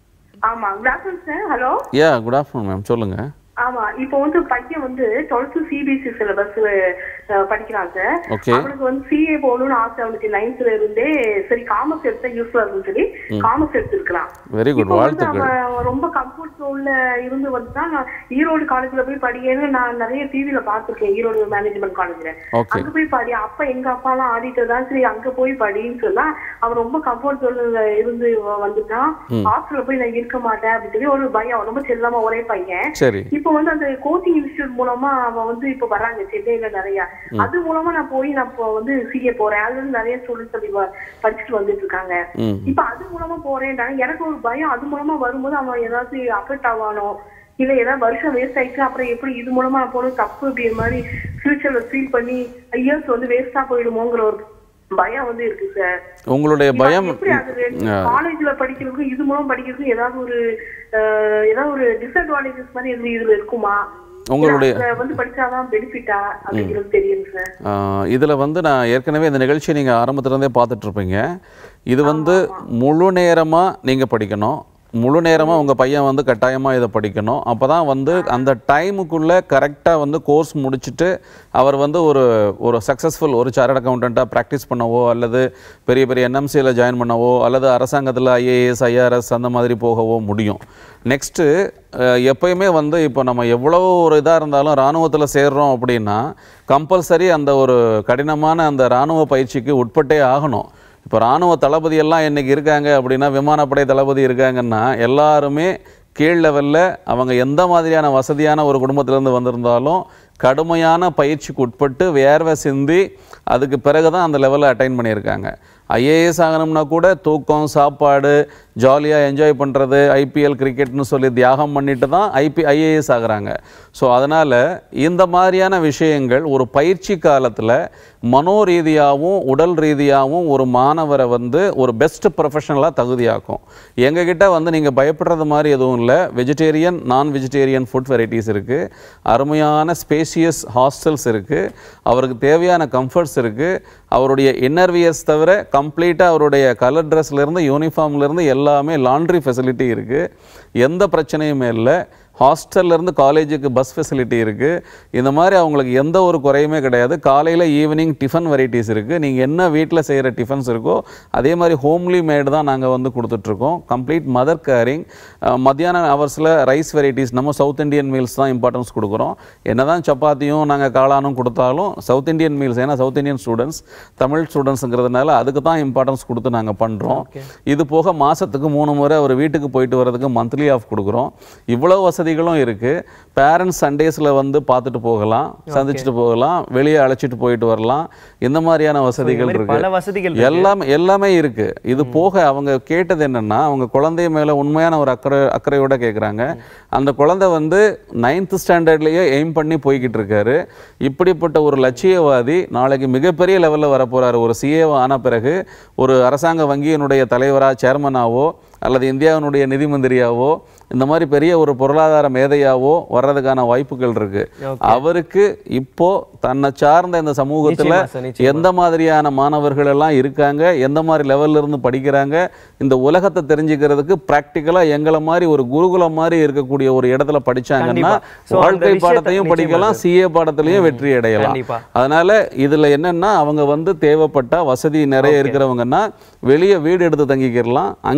ஆமா good afternoon sir hello yeah good afternoon ma'am சொல்லுங்கள் ஆமா இப்போ வந்து பையன் வந்து டுவெல்த் சிபிஎஸ்சி சிலபஸ் படிக்கிறான் சார் Okay. அவனுக்கு வந்து சிஏ போகணும்னு ஆசை அவனுக்கு நைன்த்ல இருந்தே சரி காமர்ஸ் எடுத்தா யூஸ்ஃபுல்லா இருக்குன்னு சொல்லி காமர்ஸ் எடுத்திருக்கிறான் வெரி குட் இப்போ வந்து வாழ்த்துக்கள் அவன் ரொம்ப கம்ஃபர்ட் ஜோன்ல இருந்து வந்து தான் நான் ஈரோடு காலேஜ்ல போய் படிக்கன்னு நான் நிறைய டிவில பார்த்திருக்கேன் ஈரோடு மேனேஜ்மெண்ட் காலேஜ்ல Okay. அங்க போய் படி அப்ப எங்க அப்பா எல்லாம் ஆடிட்டர் தான் சரி அங்க போய் படின்னு சொன்னா அவன் ரொம்ப கம்ஃபர்ட் ஜோன்ல இருந்து வ- வந்துட்டான் ஹாஸ்டல்ல போய் நான் இருக்க மாட்டேன் அப்படின்னு சொல்லி ஒரு பயம் ரொம்ப செல்லாம ஒரே பையன் சரி இப்போ வந்து அந்த கோச்சிங் இன்ஸ்டியூட் மூலமா அவன் வந்து இப்ப வர்றாங்க சென்னையில நிறைய அது மூலமா நான் போய் நான் இப்போ வந்து சிஏ போறேன் அதுல இருந்து நிறைய ஸ்டூடெண்ட்ஸ் அப்படி வ- படிச்சுட்டு வந்துட்டு இருக்காங்க ம் இப்ப அது மூலமா போறேன்டாங்க எனக்கு ஒரு பயம் அது மூலமா வரும்போது அவன் ஏதாவது அஃபெக்ட் ஆவானோ இல்ல ஏதாவது வருஷம் வேஸ்ட் ஆயிடுச்சு அப்புறம் எப்படி இது மூலமா நான் போனது தப்பு அப்படிங்கிற மாதிரி ஃபியூச்சர்ல ஃபீல் பண்ணி இயர்ஸ் வந்து வேஸ்டா போயிடுமோங்கிற ஒரு பயம் வந்து இருக்கு சார் உங்களுடைய பயம் எப்படி அது காலேஜ்ல படிக்கிறதுக்கும் இது மூலம் படிக்கிறதுக்கும் ஏதாவது ஒரு அஹ், ஏதாவது ஒரு டிஸ்அட்வான்டேஜஸ் மாதிரி எதுவும் இதுல இருக்குமா உங்களுடைய- இல்ல அதுல வந்து படிச்சாதான் பெனிஃபிட்டா அப்படிங்கிறது தெரியும் சார் இதில் வந்து நான் ஏற்கனவே இந்த நிகழ்ச்சியை நீங்கள் ஆரம்பத்துலேருந்தே பார்த்துட்ருப்பீங்க இது வந்து முழு நேரமாக நீங்கள் படிக்கணும் முழு நேரமாக உங்கள் பையன் வந்து கட்டாயமாக இதை படிக்கணும் அப்போ தான் வந்து அந்த டைமுக்குள்ளே கரெக்டாக வந்து கோர்ஸ் முடிச்சுட்டு அவர் வந்து ஒரு ஒரு சக்ஸஸ்ஃபுல் ஒரு சார்ட் அக்கௌண்டண்ட்டாக ப்ராக்டிஸ் பண்ணவோ அல்லது பெரிய பெரிய என்எம்சியில் ஜாயின் பண்ணவோ அல்லது அரசாங்கத்தில் ஐஏஎஸ் ஐஆர்எஸ் அந்த மாதிரி போகவோ முடியும் நெக்ஸ்ட்டு எப்பயுமே வந்து இப்போ நம்ம எவ்வளோ ஒரு இதாக இருந்தாலும் இராணுவத்தில் சேர்றோம் அப்படின்னா கம்பல்சரி அந்த ஒரு கடினமான அந்த இராணுவ பயிற்சிக்கு உட்பட்டே ஆகணும் இப்போ இராணுவ தளபதி எல்லாம் இன்னைக்கு இருக்காங்க அப்படின்னா விமானப்படை தளபதி இருக்காங்கன்னா எல்லாருமே கீழ் லெவலில் அவங்க எந்த மாதிரியான வசதியான ஒரு குடும்பத்திலேருந்து வந்திருந்தாலும் கடுமையான பயிற்சிக்கு உட்பட்டு வேர்வை சிந்தி அதுக்கு பிறகு தான் அந்த லெவலில் அட்டைன் பண்ணியிருக்காங்க ஐஏஎஸ் ஆகணும்னா கூட தூக்கம் சாப்பாடு ஜாலியாக என்ஜாய் பண்ணுறது ஐபிஎல் கிரிக்கெட்னு சொல்லி தியாகம் பண்ணிட்டு தான் ஐபி ஐஏஎஸ் ஆகுறாங்க ஸோ அதனால் இந்த மாதிரியான விஷயங்கள் ஒரு பயிற்சி காலத்தில் மனோ ரீதியாகவும் உடல் ரீதியாகவும் ஒரு மாணவரை வந்து ஒரு பெஸ்ட் ப்ரொஃபஷனலாக தகுதியாக்கும் எங்ககிட்ட வந்து நீங்கள் பயப்படுறது மாதிரி எதுவும் இல்லை வெஜிடேரியன் நான் வெஜிடேரியன் ஃபுட் வெரைட்டிஸ் இருக்குது அருமையான ஸ்பேசியஸ் ஹாஸ்டல்ஸ் இருக்குது அவருக்கு தேவையான கம்ஃபர்ட்ஸ் இருக்குது அவருடைய இன்னர்வியர்ஸ் தவிர கம்ப்ளீட்டாக அவருடைய கலர் ட்ரெஸ்லேருந்து யூனிஃபார்ம்லேருந்து எல்லாமே லாண்ட்ரி ஃபெசிலிட்டி இருக்குது எந்த பிரச்சனையுமே இல்லை ஹாஸ்டல்ல இருந்து காலேஜுக்கு பஸ் ஃபெசிலிட்டி இருக்குது இந்த மாதிரி அவங்களுக்கு எந்த ஒரு குறையுமே கிடையாது காலையில் ஈவினிங் டிஃபன் வெரைட்டிஸ் இருக்குது நீங்கள் என்ன வீட்டில் செய்கிற டிஃபன்ஸ் இருக்கோ அதே மாதிரி ஹோம்லி மேடு தான் நாங்கள் வந்து கொடுத்துட்ருக்கோம் கம்ப்ளீட் மதர் கேரிங் மத்தியான ஹவர்ஸில் ரைஸ் வெரைட்டிஸ் நம்ம சவுத் இந்தியன் மீல்ஸ் தான் இம்பார்ட்டன்ஸ் கொடுக்குறோம் என்னதான் சப்பாத்தியும் நாங்கள் காளானும் கொடுத்தாலும் சவுத் இந்தியன் மீல்ஸ் ஏன்னா சவுத் இந்தியன் ஸ்டூடெண்ட்ஸ் தமிழ் ஸ்டூடெண்ட்ஸுங்கிறதுனால அதுக்கு தான் இம்பார்ட்டன்ஸ் கொடுத்து நாங்கள் பண்ணுறோம் இது போக மாதத்துக்கு மூணு முறை அவர் வீட்டுக்கு போயிட்டு வர்றதுக்கு மந்த்லி ஆஃப் கொடுக்குறோம் இவ்வளோ வசதிகளும் இருக்குது பேரண்ட்ஸ் சண்டேஸில் வந்து பார்த்துட்டு போகலாம் சந்திச்சுட்டு போகலாம் வெளியே அழைச்சிட்டு போயிட்டு வரலாம் இந்த மாதிரியான வசதிகள் மாதிரி பல வசதிகள் இருக்கு இருக்கு. எல்லாமே எல்லாமே இருக்கு இது போக அவங்க கேட்டது என்னன்னா அவங்க குழந்தை மேல உண்மையான ஒரு அக்கறை அக்கறையோட கேட்குறாங்க அந்த குழந்தை வந்து நைன்த் ஸ்டாண்டர்ட்லயே எய்ம் பண்ணி போய்கிட்டு இருக்காரு இப்படிப்பட்ட ஒரு லட்சியவாதி நாளைக்கு மிகப்பெரிய லெவல்ல வரப்போறாரு ஒரு சிஏ ஆன பிறகு ஒரு அரசாங்க வங்கியினுடைய தலைவரா சேர்மனாவோ அல்லது இந்தியாவினுடைய நிதி மந்திரியாவோ இந்த மாதிரி பெரிய ஒரு பொருளாதார மேதையாவோ வர்றதுக்கான வாய்ப்புகள் இருக்கு அவருக்கு இப்போ தன்னை சார்ந்த இந்த சமூகத்துல நிச்சயமா சார், நிச்சயமா. எந்த மாதிரியான மாணவர்கள் எல்லாம் இருக்காங்க எந்த மாதிரி லெவல்ல இருந்து படிக்கிறாங்க இந்த உலகத்தை தெரிஞ்சுக்கிறதுக்கு பிராக்டிக்கலா எங்களை மாதிரி ஒரு குருகுலம் மாதிரி இருக்கக்கூடிய ஒரு இடத்துல படிச்சாங்கன்னா கண்டிப்பா. So, அந்த வாழ்க்கை விஷயத்தை பாடத்தையும் நிச்சயமா படிக்கலாம் சார். சிஏ பாடத்திலையும் வெற்றி அடையலாம் கண்டிப்பா. அதனால இதுல என்னன்னா அவங்க வந்து தேவைப்பட்ட வசதி நிறைய இருக்கிறவங்கன்னா வெளியே வீடு எடுத்து தங்கிக்கிறலாம் அங்கிருந்து குழந்தை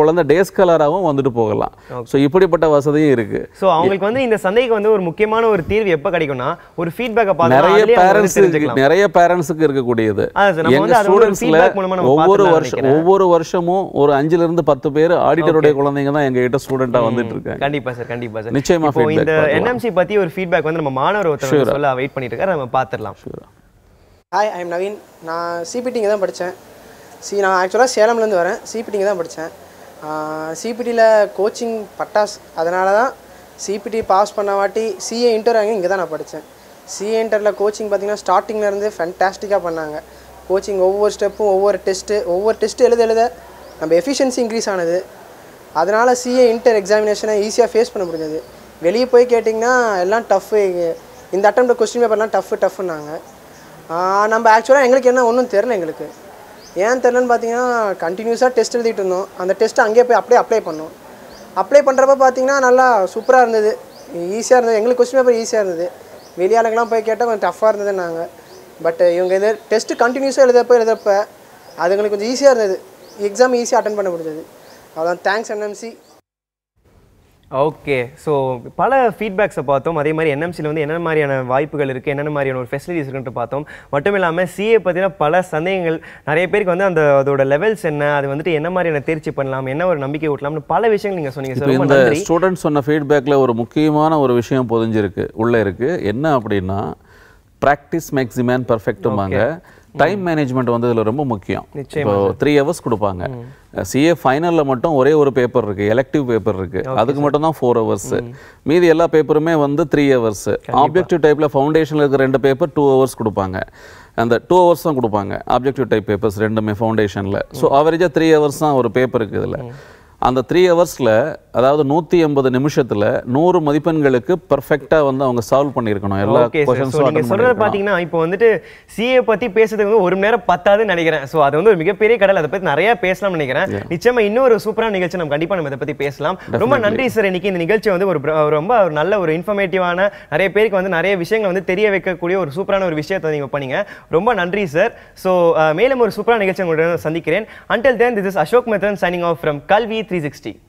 குழந்தை டே ஸ்காலராகவும் வந்துட்டு போகலாம் ஸோ இப்படிப்பட்ட வசதியும் இருக்கு ஸோ அவங்களுக்கு வந்து இந்த சந்தைக்கு வந்து ஒரு முக்கியமான ஒரு தீர்வு எப்போ கிடைக்கும்னா ஒரு ஃபீட்பேக்கை பார்த்து நிறைய அதுலயே அவங்க வந்து பேரண்ட்ஸுக்கு தெரிஞ்சுக்கலாம் நிறைய பேரண்ட்ஸுக்கு இருக்கக்கூடியது அதான் சார், நம்ம எங்க வந்து அது ஒரு ஸ்டூடெண்ட்ஸ்ல feedback மூலமா நம்ம ஒவ்வொரு பார்த்துக்கலாம் வருஷம் நினைக்கிறேன். ஒவ்வொரு வருஷமும் ஒரு அஞ்சுல இருந்து பத்து பேர் ஆடிட்டருடைய குழந்தைங்க தான் எங்க கிட்ட ஸ்டூடெண்டா வந்துட்டு இருக்காங்க கண்டிப்பா சார் கண்டிப்பா சார் நிச்சயமா இப்போ feedback இந்த பார்க்கலாம். என்எம்சி பத்தி ஒரு ஃபீட்பேக் வந்து நம்ம மாணவர் ஒருத்தர் வந்து Sure. சொல்ல வெயிட் பண்ணிட்டு இருக்காரு நம்ம பார்த்துடலாம் ஹாய் ஐம் நவீன் நான் சிபிடிங்க தான் படித்தேன் சி நான் ஆக்சுவலாக சேலம்லேருந்து வரேன் சிபிடிங்க தான் படித்தேன் சிபிடியில் கோச்சிங் பட்டாஸ் அதனால தான் சிபிடி பாஸ் பண்ண வாட்டி சிஏ இன்டர் அங்கே இங்கே தான் நான் படித்தேன் சிஏ இன்டரில் கோச்சிங் பார்த்தீங்கன்னா ஸ்டார்டிங்லேருந்து ஃபேன்டாஸ்டிக்காக பண்ணாங்க கோச்சிங் ஒவ்வொரு ஸ்டெப்பும் ஒவ்வொரு டெஸ்ட்டு ஒவ்வொரு டெஸ்ட்டு எழுத எழுத நம்ம எஃபிஷியன்சி இன்க்ரீஸ் ஆனது அதனால் சிஏ இன்டர் எக்ஸாமினேஷனை ஈஸியாக ஃபேஸ் பண்ண முடிஞ்சது வெளியே போய் கேட்டிங்கன்னா எல்லாம் டஃப்பு இந்த அட்டம் கொஸ்டின் பேப்பர்லாம் டஃப்பு டஃப்புன்னாங்க ஆஹ் நம்ம ஆக்சுவலாக எங்களுக்கு என்ன ஒன்றும் தெரில எங்களுக்கு ஏன் தெரிலன்னு பார்த்தீங்கன்னா கண்டினியூஸாக டெஸ்ட் எழுதிட்டு இருந்தோம் அந்த டெஸ்ட்டை அங்கேயே போய் அப்படியே அப்ளை பண்ணோம் அப்ளை பண்ணுறப்ப பார்த்தீங்கன்னா நல்லா சூப்பராக இருந்தது ஈஸியாக இருந்தது எங்களுக்கு கொஸ்டின் பேப்பர் ஈஸியாக இருந்தது வெளியாளுங்கெல்லாம் போய் கேட்டால் கொஞ்சம் டஃப்பாக இருந்ததுன்னாங்க பட் இவங்க இது டெஸ்ட்டு கண்டினியூஸாக எழுதப்போ எழுதப்ப அது எங்களுக்கு கொஞ்சம் ஈஸியாக இருந்தது எக்ஸாம் ஈஸியாக அட்டன் பண்ண முடிஞ்சது அவ்வளோதான் தேங்க்ஸ் என்எம்சி ஓகே ஸோ பல ஃபீட்பேக்ஸை பார்த்தோம் அதே மாதிரி என்எம்சியில் வந்து என்ன மாதிரியான வாய்ப்புகள் இருக்குது என்னென்ன மாதிரியான ஒரு ஃபெசிலிட்டிஸ் இருக்குன்ட்டு பார்த்தோம் மட்டும் இல்லாமல் சிஏ பற்றின பல சந்தேகங்கள் நிறைய பேருக்கு வந்து அந்த அதோட லெவல்ஸ் என்ன அது வந்துட்டு என்ன மாதிரியான தேர்ச்சி பண்ணலாம் என்ன ஒரு நம்பிக்கை ஊட்டலாம்னு பல விஷயங்கள் நீங்கள் சொன்னீங்க இப்போ சார் ரொம்ப இந்த நன்றி ஸ்டூடெண்ட் சொன்ன ஃபீட்பேக்கில் ஒரு முக்கியமான ஒரு விஷயம் பொதிஞ்சிருக்கு உள்ளே இருக்கு என்ன அப்படின்னா ப்ராக்டிஸ் மேக்ஸிமேன் பர்ஃபெக்ட்டுமாங்க டைம் மேனேஜ்மெண்ட் வந்து இதில் ரொம்ப முக்கியம் இப்போ த்ரீ ஹவர்ஸ் கொடுப்பாங்க சிஏ ஃபைனலில் மட்டும் ஒரே ஒரு பேப்பர் இருக்கு எலெக்டிவ் பேப்பர் இருக்கு அதுக்கு மட்டும் தான் ஃபோர் ஹவர்ஸ் மீதி எல்லா பேப்பருமே வந்து த்ரீ ஹவர்ஸ் ஆப்ஜெக்டிவ் டைப்ல ஃபவுண்டேஷனில் இருக்கிற ரெண்டு பேப்பர் டூ ஹவர்ஸ் கொடுப்பாங்க அந்த டூ ஹவர்ஸ் தான் கொடுப்பாங்க ஆப்ஜெக்டிவ் டைப் பேப்பர்ஸ் ரெண்டுமே ஃபவுண்டேஷனில் ஸோ அவரேஜாக த்ரீ ஹவர்ஸ் தான் ஒரு பேப்பருக்கு இதில் அந்த த்ரீ ஹவர்ஸில் அதாவது நூற்றி எண்பது நிமிஷத்தில் நூறு மதிப்பெண்களுக்கு பர்ஃபெக்டாக வந்து அவங்க சால்வ் பண்ணியிருக்கணும் எல்லா ஓகே சார் ஸோ கொஷன்ஸும் நீங்கள் அட்டன் சொல்கிறது பண்ணியிருக்கணும் பார்த்தீங்கன்னா இப்போ வந்துட்டு சிஏ பற்றி பேசுறதுக்கு வந்து ஒரு மணி நேரம் பத்தாதுன்னு நினைக்கிறேன் ஸோ அது வந்து ஒரு மிகப்பெரிய கடல் அதை பற்றி நிறைய பேசலாம்னு நினைக்கிறேன் நிச்சயமா இன்னொரு சூப்பரான நிகழ்ச்சி நம்ம கண்டிப்பாக நம்ம இதை பற்றி பேசலாம் ரொம்ப நன்றி சார் இன்னைக்கு இந்த நிகழ்ச்சி வந்து ஒரு பிர- ரொம்ப ஒரு நல்ல ஒரு இன்ஃபர்மேட்டிவான நிறைய பேருக்கு வந்து நிறைய விஷயங்கள் வந்து தெரிய வைக்கக்கூடிய ஒரு சூப்பரான ஒரு விஷயத்தை நீங்கள் பண்ணீங்க ரொம்ப நன்றி சார் ஸோ மேலும் ஒரு சூப்பரான நிகழ்ச்சி உங்களுடன் சந்திக்கிறேன் until then this is Ashok Methan signing off from Kalvi three sixty